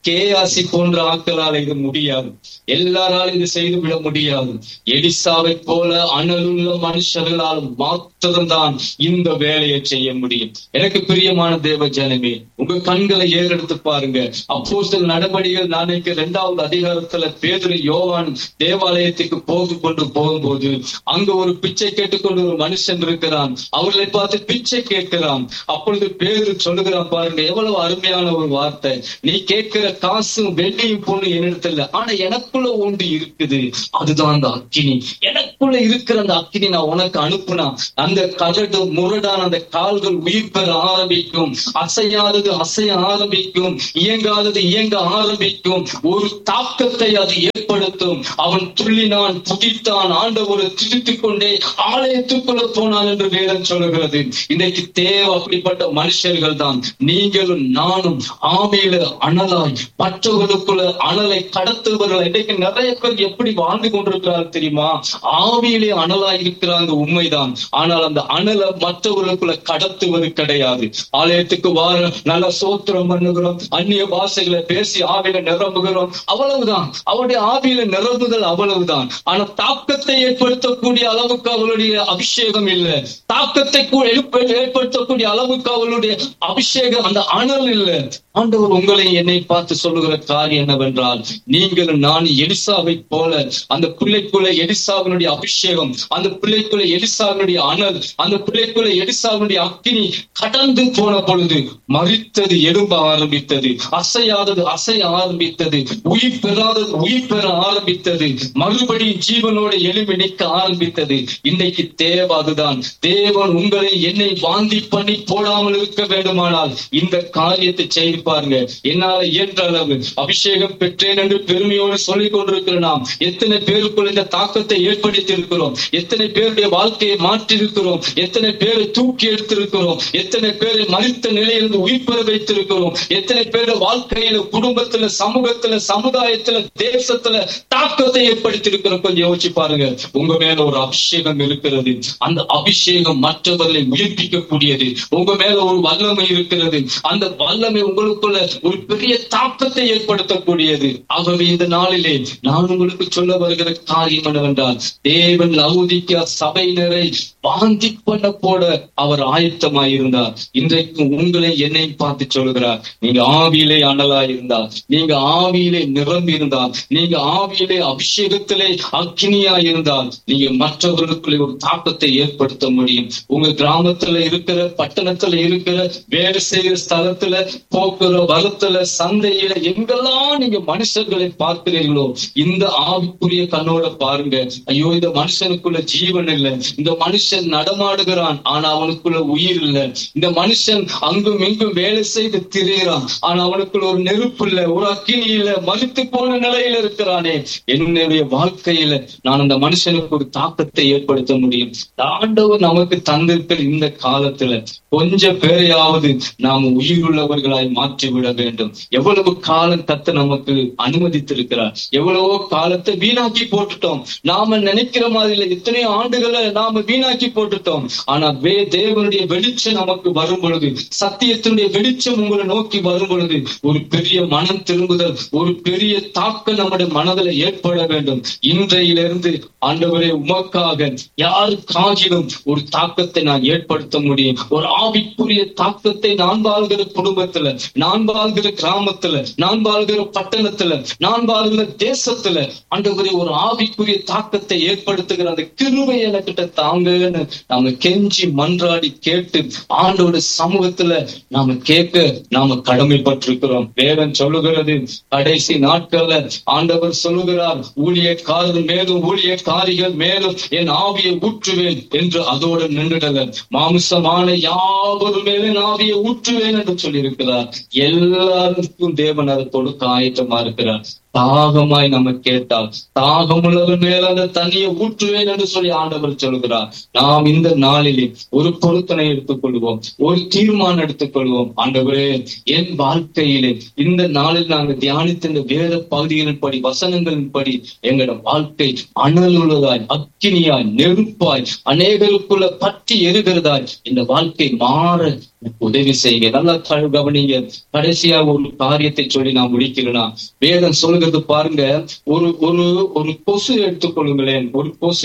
கேயாசி போன்ற ஆட்களால் இது முடியாது எல்லாராலும் இது செய்து விட முடியாது எலிசாவை போல அனலுள்ள மனுஷர்களால் மாத்திரம்தான் இந்த வேலையை செய்ய முடியும் எனக்கு பிரியமான தேவ ஜனமே உங்க கண்களை ஏறெடுத்து பாருங்க அப்போ சில நடவடிக்கைகள் நாளைக்கு இரண்டாவது அதிகாரத்துல பேதுரு யோவான் தேவாலயத்துக்கு போகு கொண்டு போகும்போது அங்க ஒரு பிச்சை கேட்டுக்கொண்டு ஒரு மனுஷன் இருக்கிறான் அவர்களை பார்த்து பிச்சை கேட்கிறான் அப்பொழுது பேரு சொல்லுகிறான் பாருங்க எவ்வளவு அருமையான ஒரு வார்த்தை நீ கேட்கிற காசும் வெள்ளியும் பொண்ணு என்னிடத்துல ஆனா எனக்குள்ள ஒன்று இருக்குது அதுதான் அந்த அக்கினி எனக்குள்ள இருக்கிற அந்த அக்கினி நான் உனக்கு அனுப்புனா அந்த கரடு முரடான அந்த கால்கள் உயிர் பெற ஆரம்பிக்கும் அசையாதது அசைய ஆரம்பிக்கும் இயங்காதது இயங்க ஆரம்பிக்கும் ஒரு தாக்கத்தை அது ஏற்படுத்தும் அவன் துள்ளினான் துடித்தான் ஆண்டவரை துடித்துக் கொண்டே ஆலயத்துக்குள்ள போனான் என்று வேதம் சொல்லுகிறது இன்றைக்கு தேவை அப்படிப்பட்ட மனுஷர்கள் தான் நீங்களும் நானும் ஆமையில அனலாய் மற்றவர்களுக்குள்ள அனலை கடத்துபவர்கள் இன்றைக்கு நிறைய பேர் எப்படி வாழ்ந்து கொண்டிருக்கிறார்கள் தெரியுமா ஆவியிலே அனலாய் இருக்கிறாங்க உண்மைதான் ஆனால் அந்த அனலை மற்றவர்களுக்குள்ள கடத்துவது கிடையாது ஆலயத்துக்கு வார நல்ல சோத்திரம் பண்ணுகிறோம் அந்நிய பாஷைகளை பேசி ஆவியில நிரம்புகிறோம் அவ்வளவுதான் அவருடைய ஆவியில நிரம்புதல் அவ்வளவுதான் ஆனா தாக்கத்தை ஏற்படுத்தக்கூடிய அளவுக்கு அவளுடைய அபிஷேகம் இல்லை தாக்கத்தை கூட எழுப்ப- ஏற்படுத்தக்கூடிய அளவுக்கு அவளுடைய அபிஷேகம் அந்த அனல் இல்லை ஆண்டவர் உங்களை என்னை பார்த்து சொல்லுகிற காரியம் என்னவென்றால் நீங்கள் நான் எலிசாவை போல அந்த பிள்ளைக்குள்ள எலிசாவினுடைய அபிஷேகம் அந்த பிள்ளைக்குள்ள எலிசாவினுடைய அனல் அந்த பிள்ளைக்குள்ள எலிசாவினுடைய அக்கினி கடந்து போன பொழுது மறித்தது எழும்ப ஆரம்பித்தது அசையாதது அசைய ஆரம்பித்தது உயிர் பெறாதது உயிர் பெற ஆரம்பித்தது மறுபடியும் ஜீவனோட எலும்பி நிற்க ஆரம்பித்தது இன்னைக்கு தேவை அதுதான் தேவன் உங்களை என்னை வாந்தி பண்ணி போடாமல் இருக்க வேண்டுமானால் இந்த காரியத்தை செய்து பாருங்க என்னால இயன்ற அளவு அபிஷேகம் பெற்றேன் என்று பெருமையோடு சொல்லிக் கொண்டிருக்கிற நாம் எத்தனை பேருக்குள் இந்த தாக்கத்தை ஏற்படுத்தி இருக்கிறோம் எத்தனை பேருடைய வாழ்க்கையை மாற்றி இருக்கிறோம் எத்தனை பேரை தூக்கி எடுத்திருக்கிறோம் எத்தனை பேரை மறித்த நிலையிலிருந்து உயிர் பெற வைத்திருக்கிறோம் எத்தனை பேர் வாழ்க்கையில குடும்பத்துல சமூகத்துல சமுதாயத்துல தேசத்துல தாக்கத்தை ஏற்படுத்தி இருக்கிறோம் கொஞ்சம் யோசிச்சு பாருங்க உங்க மேல ஒரு அபிஷேகம் இருக்கிறது அந்த அபிஷேகம் மற்றவர்களை உயிர்ப்பிக்கக்கூடியது உங்க மேல ஒரு வல்லமை இருக்கிறது அந்த வல்லமை உங்களுக்குள்ள ஒரு பெரிய தாக்கத்தை ஏற்படுத்தக்கூடியது ஆகவே இந்த நாளிலே நான் உங்களுக்கு சொல்ல வருகிற காரியம் என்னவென்றால் தேவன் லவுதிக்க சபையினரை வாந்தி பண்ண போட அவர் ஆயத்தமாயிருந்தார் இன்றைக்கு உங்களை என்னை பார்த்து சொல்கிறார் நீங்க ஆவியிலே அனலா இருந்தால் நீங்க ஆவியிலே நிரம்பி இருந்தால் நீங்க ஆவியிலே அபிஷேகத்திலே அக்னியா இருந்தால் நீங்க மற்றவர்களுக்குள்ளே ஒரு தாக்கத்தை ஏற்படுத்த முடியும் உங்க கிராமத்துல இருக்கிற பட்டணத்துல இருக்கிற வேலை செய்கிற ஸ்தலத்துல போக்குற வரத்துல சந்தையில எங்கெல்லாம் நீங்க மனுஷர்களை பார்க்கிறீர்களோ இந்த ஆவிக்குரிய கண்ணோட பாருங்க ஐயோ இந்த மனுஷனுக்குள்ள ஜீவன் இல்லை இந்த மனுஷன் நடமாடுகிறான் ஆனா அவனுக்குள்ள உயிர் இல்லை இந்த மனுஷன் அங்கும் இங்கும் வேலை செய்து திரியிறான் ஆனா அவனுக்குள்ள ஒரு நெருப்பு இல்ல ஒரு அக்கினி இல்ல மறித்து போன நிலையில இருக்கிறானே என்னுடைய வாழ்க்கையில நான் அந்த மனுஷனுக்கு ஒரு தாக்கத்தை ஏற்படுத்த முடியும் ஆண்டவர் நமக்கு தந்திருக்கிற இந்த காலத்துல கொஞ்ச பேரையாவது நாம் உயிருள்ளவர்களாய் மாற்றி விட வேண்டும் எவ்வளவு காலம் கத்து நமக்கு அனுமதித்திருக்கிறார் எவ்வளவோ காலத்தை வீணாக்கி போட்டுட்டோம் நாம நினைக்கிற மாதிரி இல்லை இத்தனை ஆண்டுகளை நாம வீணாக்கி போட்டுட்டோம் ஆனா வே தேவனுடைய வெளிச்சம் நமக்கு வரும் பொழுது சத்தியத்தினுடைய வெளிச்சம் உங்களை நோக்கி வரும் பொழுது ஒரு பெரிய மனம் திரும்புதல் ஒரு பெரிய தாக்கம் நம்முடைய மனதில் ஏற்பட வேண்டும் இன்றையிலிருந்து ஆண்டவரே உமக்காக யாருக்காகிலும் ஒரு தாக்கத்தை நான் ஏற்படுத்த முடியும் ஒரு ஆவிக்குரிய தாக்கத்தை நான் வாழ்கிற குடும்பத்துல நான் வாழ்கிற கிராமத்துல நான் வாழ்கிற பட்டணத்துல நான் வாழ்கிற தேசத்துல ஆண்டவரே ஒரு ஆவிக்குரிய தாக்கத்தை ஏற்படுத்துகிற அந்த கிருபை எனக்கிட்ட தாங்கன்னு நாம கெஞ்சி மன்றாடி கேட்டு ஆண்டோட சமூகத்துல நாம கேட்க நாம கடமைப்பட்டிருக்கிறோம் வேதம் சொல்லுகிறது கடைசி நாட்கள்ல ஆண்டவர் சொல்லுகிறார் ஊழியக்காரர் மேலும் ஊழியக்காரிகள் மேலும் என் ஆவியை ஊற்றுவேன் என்று அதோடு நின்றுடல மாமிசமான யாவரும் மேலும் என் ஆவியை ஊற்றுவேன் என்று சொல்லியிருக்கிறார் எல்லாருக்கும் தேவன் அதை கொடுக்க ஆயத்தமா இருக்கிறார் தாகமாய் நம்ம கேட்டால் தாகமுள்ளவர் மேல அந்த தண்ணியை ஊற்றுவேன் என்று சொல்லி ஆண்டவர் சொல்கிறார் நாம் இந்த நாளிலே ஒரு பொருத்தனை எடுத்துக்கொள்வோம் ஒரு தீர்மானம் எடுத்துக்கொள்வோம் ஆண்டவரே என் வாழ்க்கையிலே இந்த நாளில் நாங்கள் தியானித்த இந்த வேத பகுதிகளின் படி வசனங்களின் படி எங்களோட வாழ்க்கை அனலுள்ளதாய் அக்கினியாய் நெருப்பாய் அநேகருக்குள்ள பற்றி எருகிறதாய் இந்த வாழ்க்கை மாற உதவி செய்யுங்க நல்லா க- கவனிங்க கடைசியா ஒரு காரியத்தை சொல்லி நான் முடிக்கிறேன்னா வேதம் சொல்லுகிறது பாருங்க ஒரு ஒரு ஒரு கொசு எடுத்துக்கொள்ளுங்களேன் ஒரு கொசு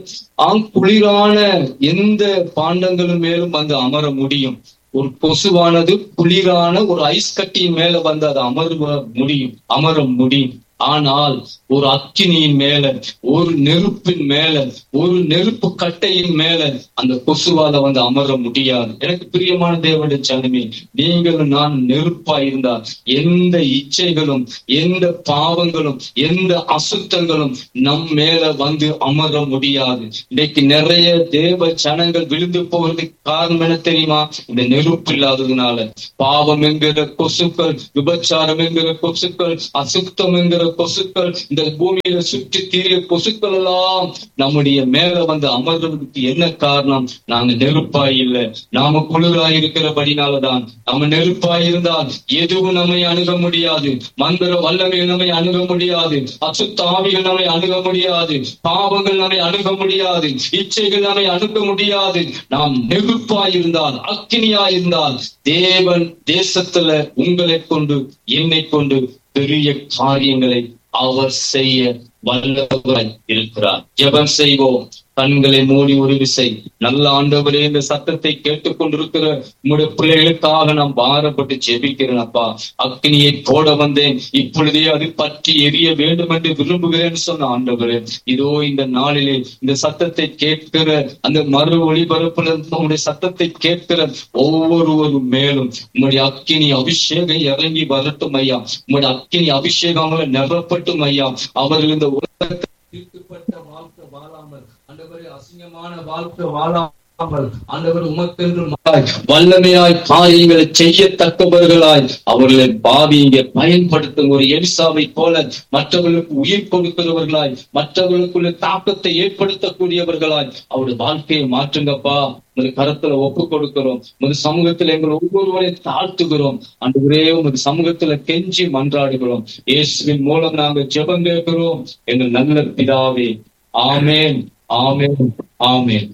ஆங் குளிரான எந்த பாண்டங்களும் மேலும் வந்து அமர முடியும் ஒரு கொசுவானது குளிரான ஒரு ஐஸ் கட்டியின் மேல வந்து அது அமர முடியும் அமர முடியும் ஆனால் ஒரு அக்கினியின் மேல ஒரு நெருப்பின் மேல ஒரு நெருப்பு கட்டையின் மேல அந்த கொசுவால வந்து அமர முடியாது எனக்கு பிரியமான தேவனுடைய சனமே நீங்களும் நான் நெருப்பா இருந்தால் எந்த இச்சைகளும் எந்த பாவங்களும் எந்த அசுத்தங்களும் நம் மேல வந்து அமர முடியாது இன்னைக்கு நிறைய தேவ ஜனங்கள் விழுந்து போவதற்கு காரணம் என்ன தெரியுமா இந்த நெருப்பு இல்லாததுனால பாவம் என்கிற கொசுக்கள் விபச்சாரம் என்கிற கொசுக்கள் அசுத்தம் என்கிற கொசுக்கள் இந்த பூமியில சுற்றி தீரிய கொசுக்கள் எல்லாம் நம்முடைய மேல வந்து அமர்றதுக்கு என்ன காரணம் நாங்க நெருப்பாய் இல்ல நாம குளிராய் இருக்கிறபடினாலதான் நம்ம நெருப்பாய் இருந்தால் எதுவும் நம்மை அணுக முடியாது மந்திர வல்லமை நம்மை அணுக முடியாது அசுத்த ஆவிகள் நம்மை அணுக முடியாது பாவங்கள் நம்மை அணுக முடியாது இச்சைகள் நம்மை அணுக முடியாது நாம் நெருப்பாய் இருந்தால் அக்கினியாய் இருந்தால் தேவன் தேசத்துல உங்களை கொண்டு என்னை கொண்டு பெரிய காரியங்களை அவர் செய்ய வல்லவராய் இருக்கிறார் ஜெபம் செய்வோம் கண்களை மூடி ஒரு விசை நல்ல ஆண்டவரே இந்த சத்தத்தை கேட்டுக் கொண்டிருக்கிற உங்களுடைய பிள்ளைகளுக்காக நான் பாரப்பட்டு ஜெபிக்கிறேன் அப்பா அக்னியை போட வந்தேன் இப்பொழுதே அது பற்றி எரிய வேண்டும் என்று விரும்புகிறேன் சொன்ன ஆண்டவரே இதோ இந்த நாளிலே இந்த சத்தத்தை கேட்கிற அந்த மறு ஒளிபரப்புல உங்களுடைய சத்தத்தை கேட்கிற ஒவ்வொருவரும் மேலும் உங்களுடைய அக்கினி அபிஷேகம் இறங்கி வரட்டும் ஐயா உங்களுடைய அக்கினி அபிஷேகம் அவங்களை நிரப்பட்டும் ஐயா அவர்கள் இந்த உலகத்தை தீர்க்கப்பட்ட வாழ்க்கை வாழாமல் ஆண்டவரே அசிங்கமான வாழ்க்கை வாழாமல் ஆண்டவர் உமக்கென்று மாறாய், வல்லமையாய் காரியங்களை செய்யத்தக்கவர்களாய் அவர்களை பாவி இங்கே பயன்படுத்தும் ஒரு எலிசாவை போல மற்றவர்களுக்கு உயிர் கொடுக்கிறவர்களாய் மற்றவர்களுக்குள்ள தாக்கத்தை ஏற்படுத்தக்கூடியவர்களாய் அவருடைய வாழ்க்கையை மாற்றுங்கப்பா உமது கரத்துல ஒப்பு கொடுக்கிறோம் உமது சமூகத்துல எங்கள் ஒவ்வொருவரையும் தாழ்த்துகிறோம் அன்றுவரே உமது சமூகத்துல கெஞ்சி மன்றாடுகிறோம் இயேசுவின் மூலம் நாங்கள் ஜெபம் கேட்கிறோம் எங்கள் நல்ல பிதாவே ஆமேன் ஆமேன் ஆமேன்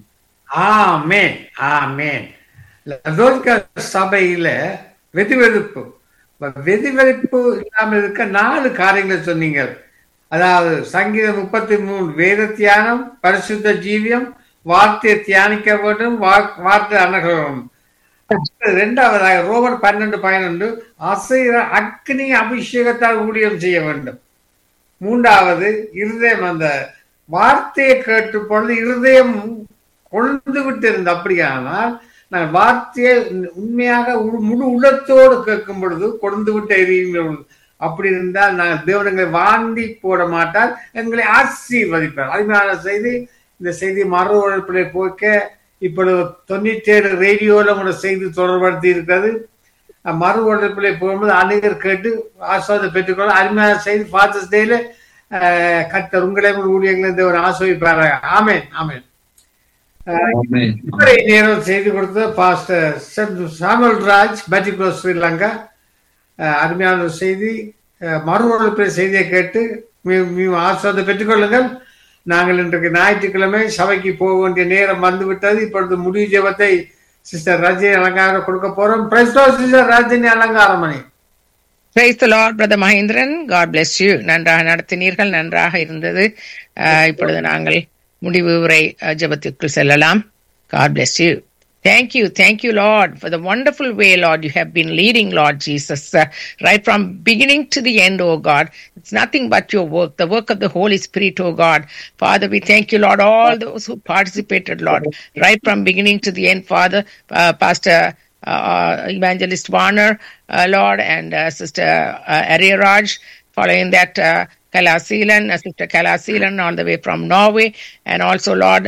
ஆமேன் ஆமேன் லதோர்க்க சபையில வெதுவெதுப்பு இப்ப வெதுவெதுப்பு இல்லாமல் இருக்க நாலு காரியங்களை சொன்னீங்க அதாவது சங்கீதம் முப்பத்தி மூணு வேத தியானம் பரிசுத்த ஜீவியம் வார்த்தையை தியானிக்க வேண்டும் வா- வார்த்தை அணுகவும் இரண்டாவதாக ரோமர் பன்னெண்டு பதினொன்று அசைற அக்னி அபிஷேகத்தால் ஊழியம் செய்ய வேண்டும் மூன்றாவது இருதயம் அந்த வார்த்தையை கேட்டு பொழுது இருதயம் கொழுந்து விட்டு இருந்த அப்படியானால் நான் வார்த்தையை உண்மையாக உ- முழு உள்ளத்தோடு கேட்கும் பொழுது கொழுந்து விட்டு எரியும் அப்படி இருந்தால் நான் தேவனங்களை வாண்டி போட மாட்டால் எங்களை ஆசீர்வதிப்பார் அருமையான செய்தி இந்த செய்தி மறு உழைப்பிலே போக்க இப்பொழுது தொண்ணூற்றி ஏழு ரேடியோல உங்களோட செய்தி தொடர்படுத்தி இருக்கிறது மறு உழைப்பிலே போகும்போது அநேகர் கேட்டு ஆஸ்வாதம் பெற்றுக்கொள்ள அருமையான செய்தி ஃபாதர்ஸ் டேல கத்தர் உங்களை ஊழியங்களை தேவன் ஆசிர்வதிப்பாரு ஆமேன் ஆமேன் ஆமென். இதுவரை நேரம் செய்து கொடுத்த பாஸ்டர் சாமுel ராஜ் பட்டிகுலோ ஸ்ரீலங்கா அஹ், அருமையான ஒரு செய்தி அஹ், மறு உழைப்பில் செய்தியை கேட்டு மீ- மீ ஆசிர்வாதம் பெற்றுக்கொள்ளுங்கள் நாங்கள் இன்றைக்கு ஞாயிற்றுக்கிழமை சபைக்கு போக வேண்டிய நேரம் வந்துவிட்டது இப்பொழுது முடிவு ஜெபத்தை சிஸ்டர் ரஜினி அலங்காரம் கொடுக்க போறோம் பிரஸ்டோ சிஸ்டர் ரஜினி அலங்காரமணி Praise the Lord, Brother Mahindran. God bless you. நன்றாக நடத்தினீர்கள் நன்றாக இருந்தது அஹ், இப்பொழுது நாங்கள் முடிவு உரை அஹ், ஜெபத்திற்குள் செல்லலாம் God bless you. Thank you, thank you, Lord, for the wonderful way, Lord, you have been leading, Lord Jesus, uh, right from beginning to the end, oh God. It's nothing but your work, the work of the Holy Spirit, oh God. Father, we thank you, Lord, all those who participated, Lord, right from beginning to the end, Father, uh, Pastor uh, Evangelist Warner, uh, Lord, and uh, Sister uh, Ariraj, following that uh, Kalasilan, uh, Sister Kalasilan, all the way from Norway, and also, Lord, uh,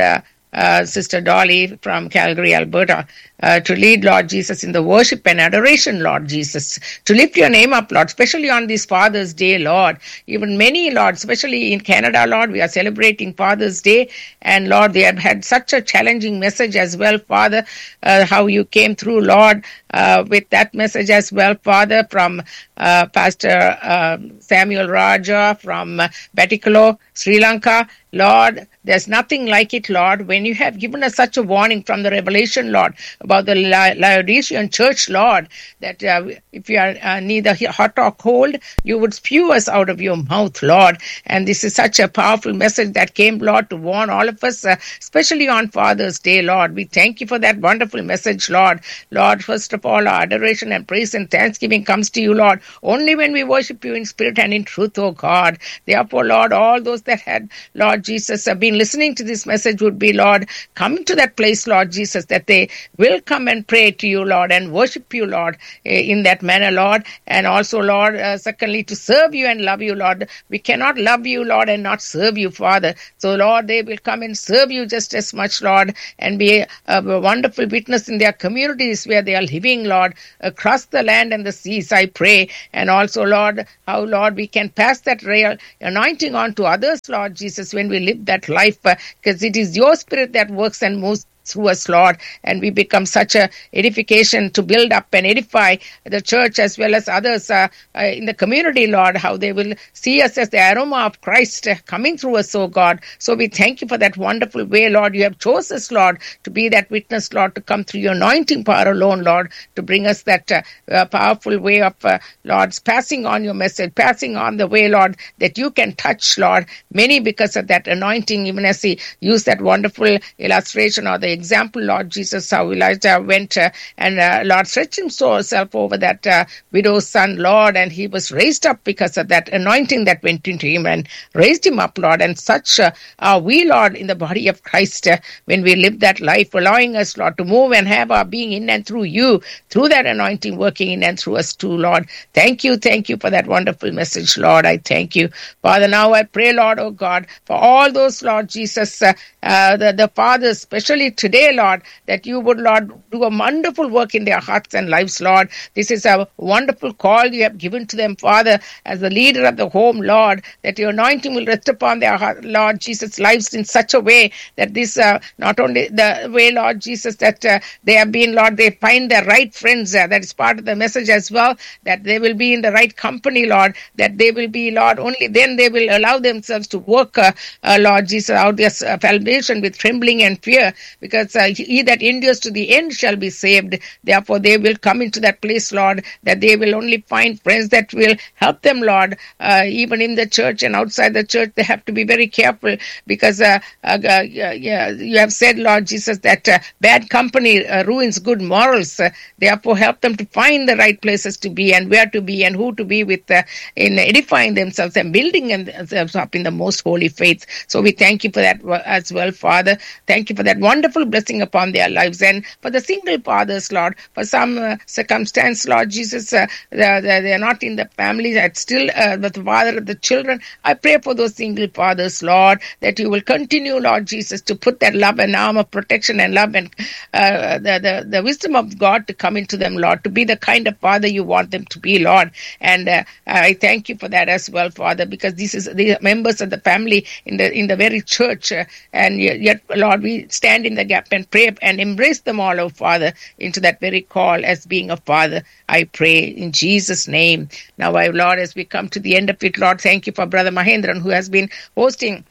uh, Sister Dolly from Calgary, Alberta, uh, to lead, Lord Jesus, in the worship and adoration, Lord Jesus, to lift your name up, Lord, especially on this Father's Day, Lord. Even many, Lord, especially in Canada, Lord, we are celebrating Father's Day, and Lord, they have had such a challenging message as well, Father, uh, how you came through, Lord, uh, with that message as well, Father, from uh, Pastor uh, Samuel Raja from uh, Batikalo, Sri Lanka. Lord, there's nothing like it, Lord, when you have given us such a warning from the revelation, Lord, about the La- Laodicean church, Lord, that uh, if you are uh, neither hot or cold, you would spew us out of your mouth, Lord. And this is such a powerful message that came, Lord, to warn all of us, uh, especially on Father's Day, Lord. We thank you for that wonderful message, Lord. Lord, first of all, our adoration and praise and thanksgiving comes to you, Lord, only when we worship you in spirit and in truth, O God. Therefore, Lord, all those that had, Lord Jesus, have been listening to this message would be, Lord, come to that place, Lord Jesus, that they will come and pray to you, Lord, and worship you, Lord, eh, in that manner, Lord. And also, Lord, uh, secondly, to serve you and love you, Lord. We cannot love you, Lord, and not serve you, Father. So, Lord, they will come and serve you just as much, Lord, and be a, a wonderful witness in their communities where they are living, Lord, across the land and the seas, I pray. And also, Lord, how, Lord, we can pass that real anointing on to others, Lord Jesus, when we live that life, because it is your spirit that works and moves through us, Lord, and we become such a edification to build up and edify the church as well as others uh, uh, in the community, Lord, how they will see us as the aroma of Christ uh, coming through us, oh God. So we thank you for that wonderful way, Lord. You have chosen us, Lord, to be that witness, Lord, to come through your anointing power alone, Lord, to bring us that uh, uh, powerful way of, uh, Lord, passing on your message, passing on the way, Lord, that you can touch, Lord, many because of that anointing, even as he used that wonderful illustration or the example, Lord Jesus, how Elijah went uh, and uh, Lord stretched himself over that uh, widow's son, Lord, and he was raised up because of that anointing that went into him and raised him up, Lord. And such uh, are we, Lord, in the body of Christ uh, when we live that life, allowing us, Lord, to move and have our being in and through you, through that anointing working in and through us too, Lord. Thank you, thank you for that wonderful message, Lord. I thank you. Father, now I pray, Lord, oh God, for all those, Lord Jesus, uh, uh, the, the fathers, especially today, Lord, that you would, Lord, do a wonderful work in their hearts and lives, Lord. This is a wonderful call you have given to them, Father, as the leader of the home, Lord, that your anointing will rest upon their heart, Lord Jesus' lives in such a way that this, uh, not only the way, Lord Jesus, that uh, they have been, Lord, they find the right friends. Uh, that is part of the message as well, that they will be in the right company, Lord, that they will be, Lord, only then they will allow themselves to work, uh, uh, Lord Jesus, out their uh, salvation with trembling and fear, because uh, he that endures to the end shall be saved. Therefore, they will come into that place, Lord, that they will only find friends that will help them, Lord, uh, even in the church and outside the church. They have to be very careful because, uh, uh, uh, yeah, you have said, Lord Jesus, that uh, bad company uh, ruins good morals. Uh, therefore, help them to find the right places to be and where to be and who to be with uh, in edifying themselves and building themselves up in the most holy faith. So we thank you for that as well, Father. Thank you for that wonderful blessing upon their lives and for the single fathers, Lord, for some uh, circumstance, Lord Jesus, uh, they, they are not in the family, that still uh, the father of the children. I pray for those single fathers, Lord, that you will continue, Lord Jesus, to put that love and arm of protection and love and uh, the, the, the wisdom of God to come into them, Lord, to be the kind of father you want them to be, Lord. And uh, I thank you for that as well, Father, because this is the members of the family in the in the very church, uh, and yet, yet, Lord, we stand in the gap and pray and embrace them all, oh Father, into that very call as being a father. I pray in Jesus' name. Now, I, Lord, as we come to the end of it, Lord, thank you for Brother Mahendran who has been hosting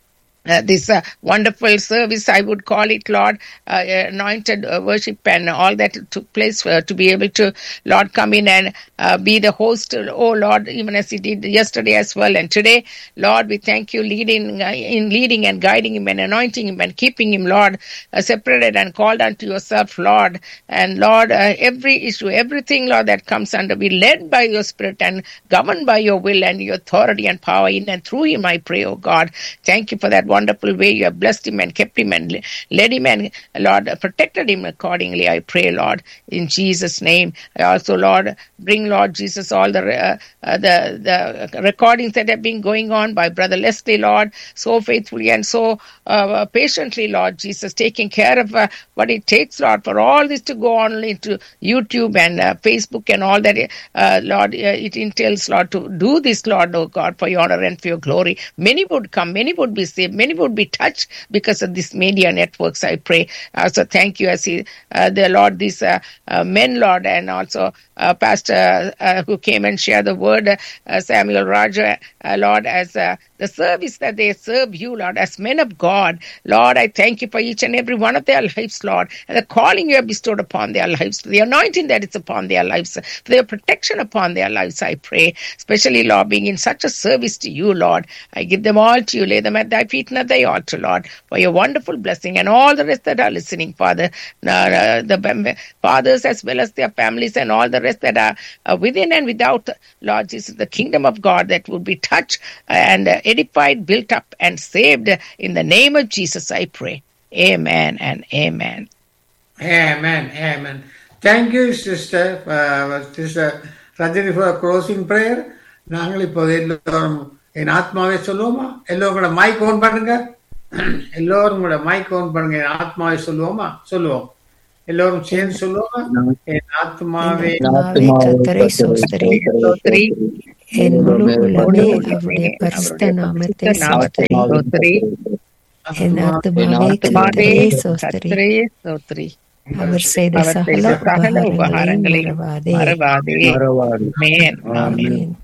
uh, this uh, wonderful service, I would call it, Lord, uh, anointed worship and all that took place to be able to, Lord, come in and be the host, oh Lord, even as He did yesterday as well. And today, Lord, we thank you leading in leading and guiding him and anointing him and keeping him, Lord, separated and called unto yourself, Lord. And Lord, every issue, everything, Lord, that comes under, be led by your Spirit and governed by your will and your authority and power in and through him, I pray, oh God. Thank you for that wonderful way you have blessed him and kept him and led him and, Lord, protected him accordingly. I pray, Lord, in Jesus' name. I also, Lord, bring, Lord Jesus, all the uh, uh, the the recordings that have been going on by Brother Leslie, Lord, so faithfully and so uh, patiently, Lord Jesus, taking care of uh, what it takes, Lord, for all this to go on into YouTube and uh, Facebook and all that, uh, Lord, uh, it entails, Lord, to do this, Lord, oh God, for your honor and for your glory. Many would come, many would be saved, many would be touched because of this media networks, I pray. Also, thank you, as he, uh, the Lord, these uh, uh, men, Lord, and also uh, Pastor uh, who came and shared the word, uh, Samuel Roger, uh, Lord, as uh, the service that they serve you, Lord, as men of God. Lord, I thank you for each and every one of their lives, Lord, and the calling you have bestowed upon their lives, the anointing that is upon their lives, for their protection upon their lives, I pray. Especially, Lord, being in such a service to you, Lord. I give them all to you, lay them at thy feet and at thy altar, Lord, for your wonderful blessing and all the rest that are listening, Father, uh, uh, the fathers as well as their families and all the rest that are uh, within and without, Lord Jesus, the kingdom of God that will be touched and uh, edified, built up, and saved. In the name of Jesus, I pray. Amen and amen. Amen. Amen. Thank you, sister, uh, sister Rajini for a closing prayer. நாங்கள் இப்போது எல்லோரும் என் ஆத்மாவை சொல்லுவோமா எல்லோரும் கூட மைக் ஓன் பண்ணுங்க எல்லோரும் கூட மைக் ஓன் பண்ணுங்க என் ஆத்மாவை சொல்லுவோமா சொல்லுவோம் எல்லோரும் சேர்ந்து சொல்லுவோமா என் ஆத்மாவே ஆத்மாவே கர்த்தரை சோஸ்தரி ஸ்தோத்திரி, என் முழு உள்ளமே உள்ளமே அவருடைய பரிசுத்த அவருடைய நாமத்தை பரிசுத்த நாமத்தை சோஸ்தரி ஸ்தோத்திரி. என் ஆத்மாவே ஆத்மாவே கர்த்தரை சோஸ்தரி கர்த்தரே ஸ்தோத்திரி. அவர் செய்த அவர் சகல செய்த சகல உபகாரங்களையும் உபகாரங்களையும் மறவாதே மறவாதே ஆமென் ஆமென் ஆமென்.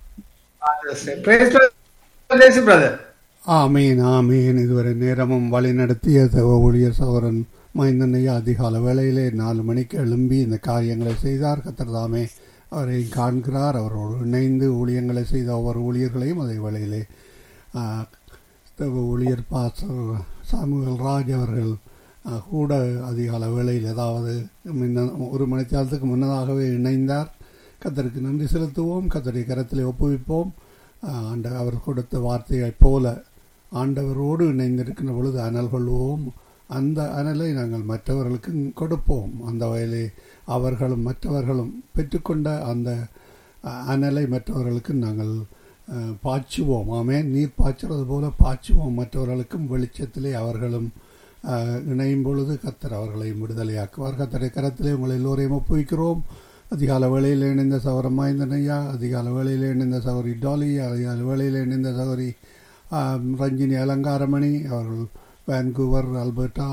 Praise the Lord, bless you, brother. ஆமீன் ஆமீன் இதுவரை நேரமும் வழி நடத்திய சகோ ஊழியர் சகோதரன் மைந்தனையா அதிகால வேளையிலே நாலு மணிக்கு எழும்பி இந்த காரியங்களை செய்தார் கத்தர்தாமே அவரை காண்கிறார் அவரோடு இணைந்து ஊழியங்களை செய்த ஒவ்வொரு ஊழியர்களையும் அதே வேளையிலே ஆ, சகோ ஊழியர் பாஸ்டர் சாமுவேல் ராஜ் அவர்கள் ஆ, கூட அதிகால வேளையில் ஏதாவது முன்ன ஒரு மணித்தாளத்துக்கு முன்னதாகவே இணைந்தார் கத்தருக்கு நன்றி செலுத்துவோம் கத்தருடைய கரத்திலே ஒப்புவிப்போம் ஆஹ் ஆண்ட அவர் கொடுத்த வார்த்தையைப் போல ஆண்டவரோடு இணைந்திருக்கின்ற பொழுது அனல் கொள்வோம் அந்த அனலை நாங்கள் மற்றவர்களுக்கு கொடுப்போம் அந்த வகையிலே அவர்களும் மற்றவர்களும் பெற்றுக்கொண்ட அந்த அஹ், அனலை மற்றவர்களுக்கு நாங்கள் அஹ், பாய்ச்சுவோம் ஆமே நீர் பாய்ச்சுறது போல பாய்ச்சுவோம் மற்றவர்களுக்கும் வெளிச்சத்திலே அவர்களும் அஹ், இணையும் பொழுது கத்தர் அவர்களையும் விடுதலையாக்குவார் கத்தரை கரத்திலே உங்களை எல்லோரையும் ஒப்புவிக்கிறோம் அதிகால வேளையில் இணைந்த சகோதர மாய்ந்தனையா அதிகால வேளையில் இணைந்த சகோதரி டாலி அதிகால வேளையில் இணைந்த சகோதரி ஆம், ரஞ்சினி அலங்காரமணி அவர்கள் வான்கூவர் அல்பர்டா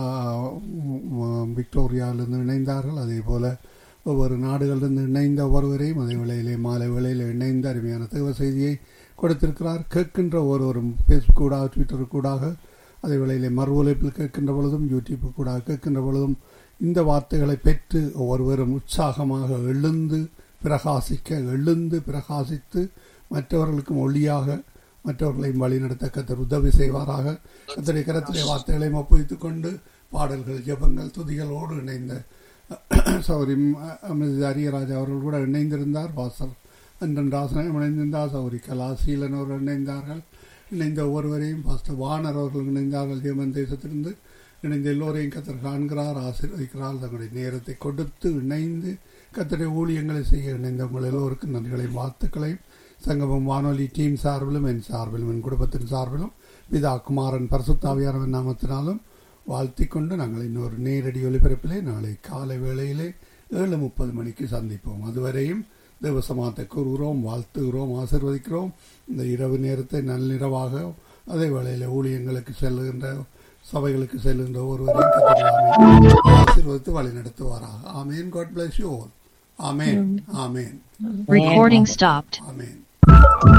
உம், விக்டோரியாவிலிருந்து இணைந்தார்கள் அதே போல ஒவ்வொரு நாடுகளிலிருந்து இணைந்த ஒவ்வொருவரையும் அதே வேளையிலே மாலை வேளையில் இணைந்த அருமையான தேவ செய்தியை கொடுத்திருக்கிறார் கேட்கின்ற ஒருவரும் ஃபேஸ்புக் கூடாக ட்விட்டர் கூடாக அதே வேளையிலே மறு ஒலிப்பில் கேட்கின்ற பொழுதும் யூடியூப் கூடாக கேட்கின்ற பொழுதும் இந்த வார்த்தைகளை பெற்று ஒவ்வொருவரும் உற்சாகமாக எழுந்து பிரகாசிக்க எழுந்து பிரகாசித்து மற்றவர்களுக்கும் ஒளியாக மற்றவர்களையும் வழிநடத்த கத்தர் உதவி செய்வாராக கத்தரை கரத்திலே வார்த்தைகளையும் ஒப்புவித்துக் கொண்டு பாடல்கள் ஜெபங்கள் துதிகளோடு இணைந்த சௌரி அமிர்த அரியராஜா அவர்கள் கூட இணைந்திருந்தார் வாசல் அன்றன் ராசனம் இணைந்திருந்தார் சௌரி கலாசீலன் அவர்கள் இணைந்தார்கள் இணைந்த ஒவ்வொருவரையும் பாஸ்டர் வானர் அவர்கள் இணைந்தார்கள் ஜெர்மன் தேசத்திலிருந்து இணைந்த எல்லோரையும் கத்தர் காண்கிறார் ஆசீர்வதிக்கிறார் தங்களுடைய நேரத்தை கொடுத்து இணைந்து கத்தருடைய ஊழியங்களை செய்ய இணைந்த உங்கள் எல்லோருக்கும் நன்றிகளையும் வாழ்த்துக்களையும் சங்கமம் வானொலி டீம் சார்பிலும் என் சார்பிலும் என் குடும்பத்தின் சார்பிலும் பிதா குமாரன் பரசுத்தாவியானவன் நாமத்தினாலும் வாழ்த்திக் கொண்டு நாங்கள் இன்னொரு நேரடி ஒலிபரப்பிலே நாளை காலை வேளையிலே ஏழு முப்பது மணிக்கு சந்திப்போம் அதுவரையும் தேவசமாத்தை கூறுகிறோம் வாழ்த்துகிறோம் ஆசிர்வதிக்கிறோம் இந்த இரவு நேரத்தை நள்ளிரவாக அதே வேளையில் ஊழியங்களுக்கு செல்லுகின்ற சபைகளுக்கு செல்லுகின்ற ஒருவரையும் கத்திரலாமே ஆசீர்வதித்து வழி நடத்துவாராக amen God bless you all amen amen Recording stopped. Amen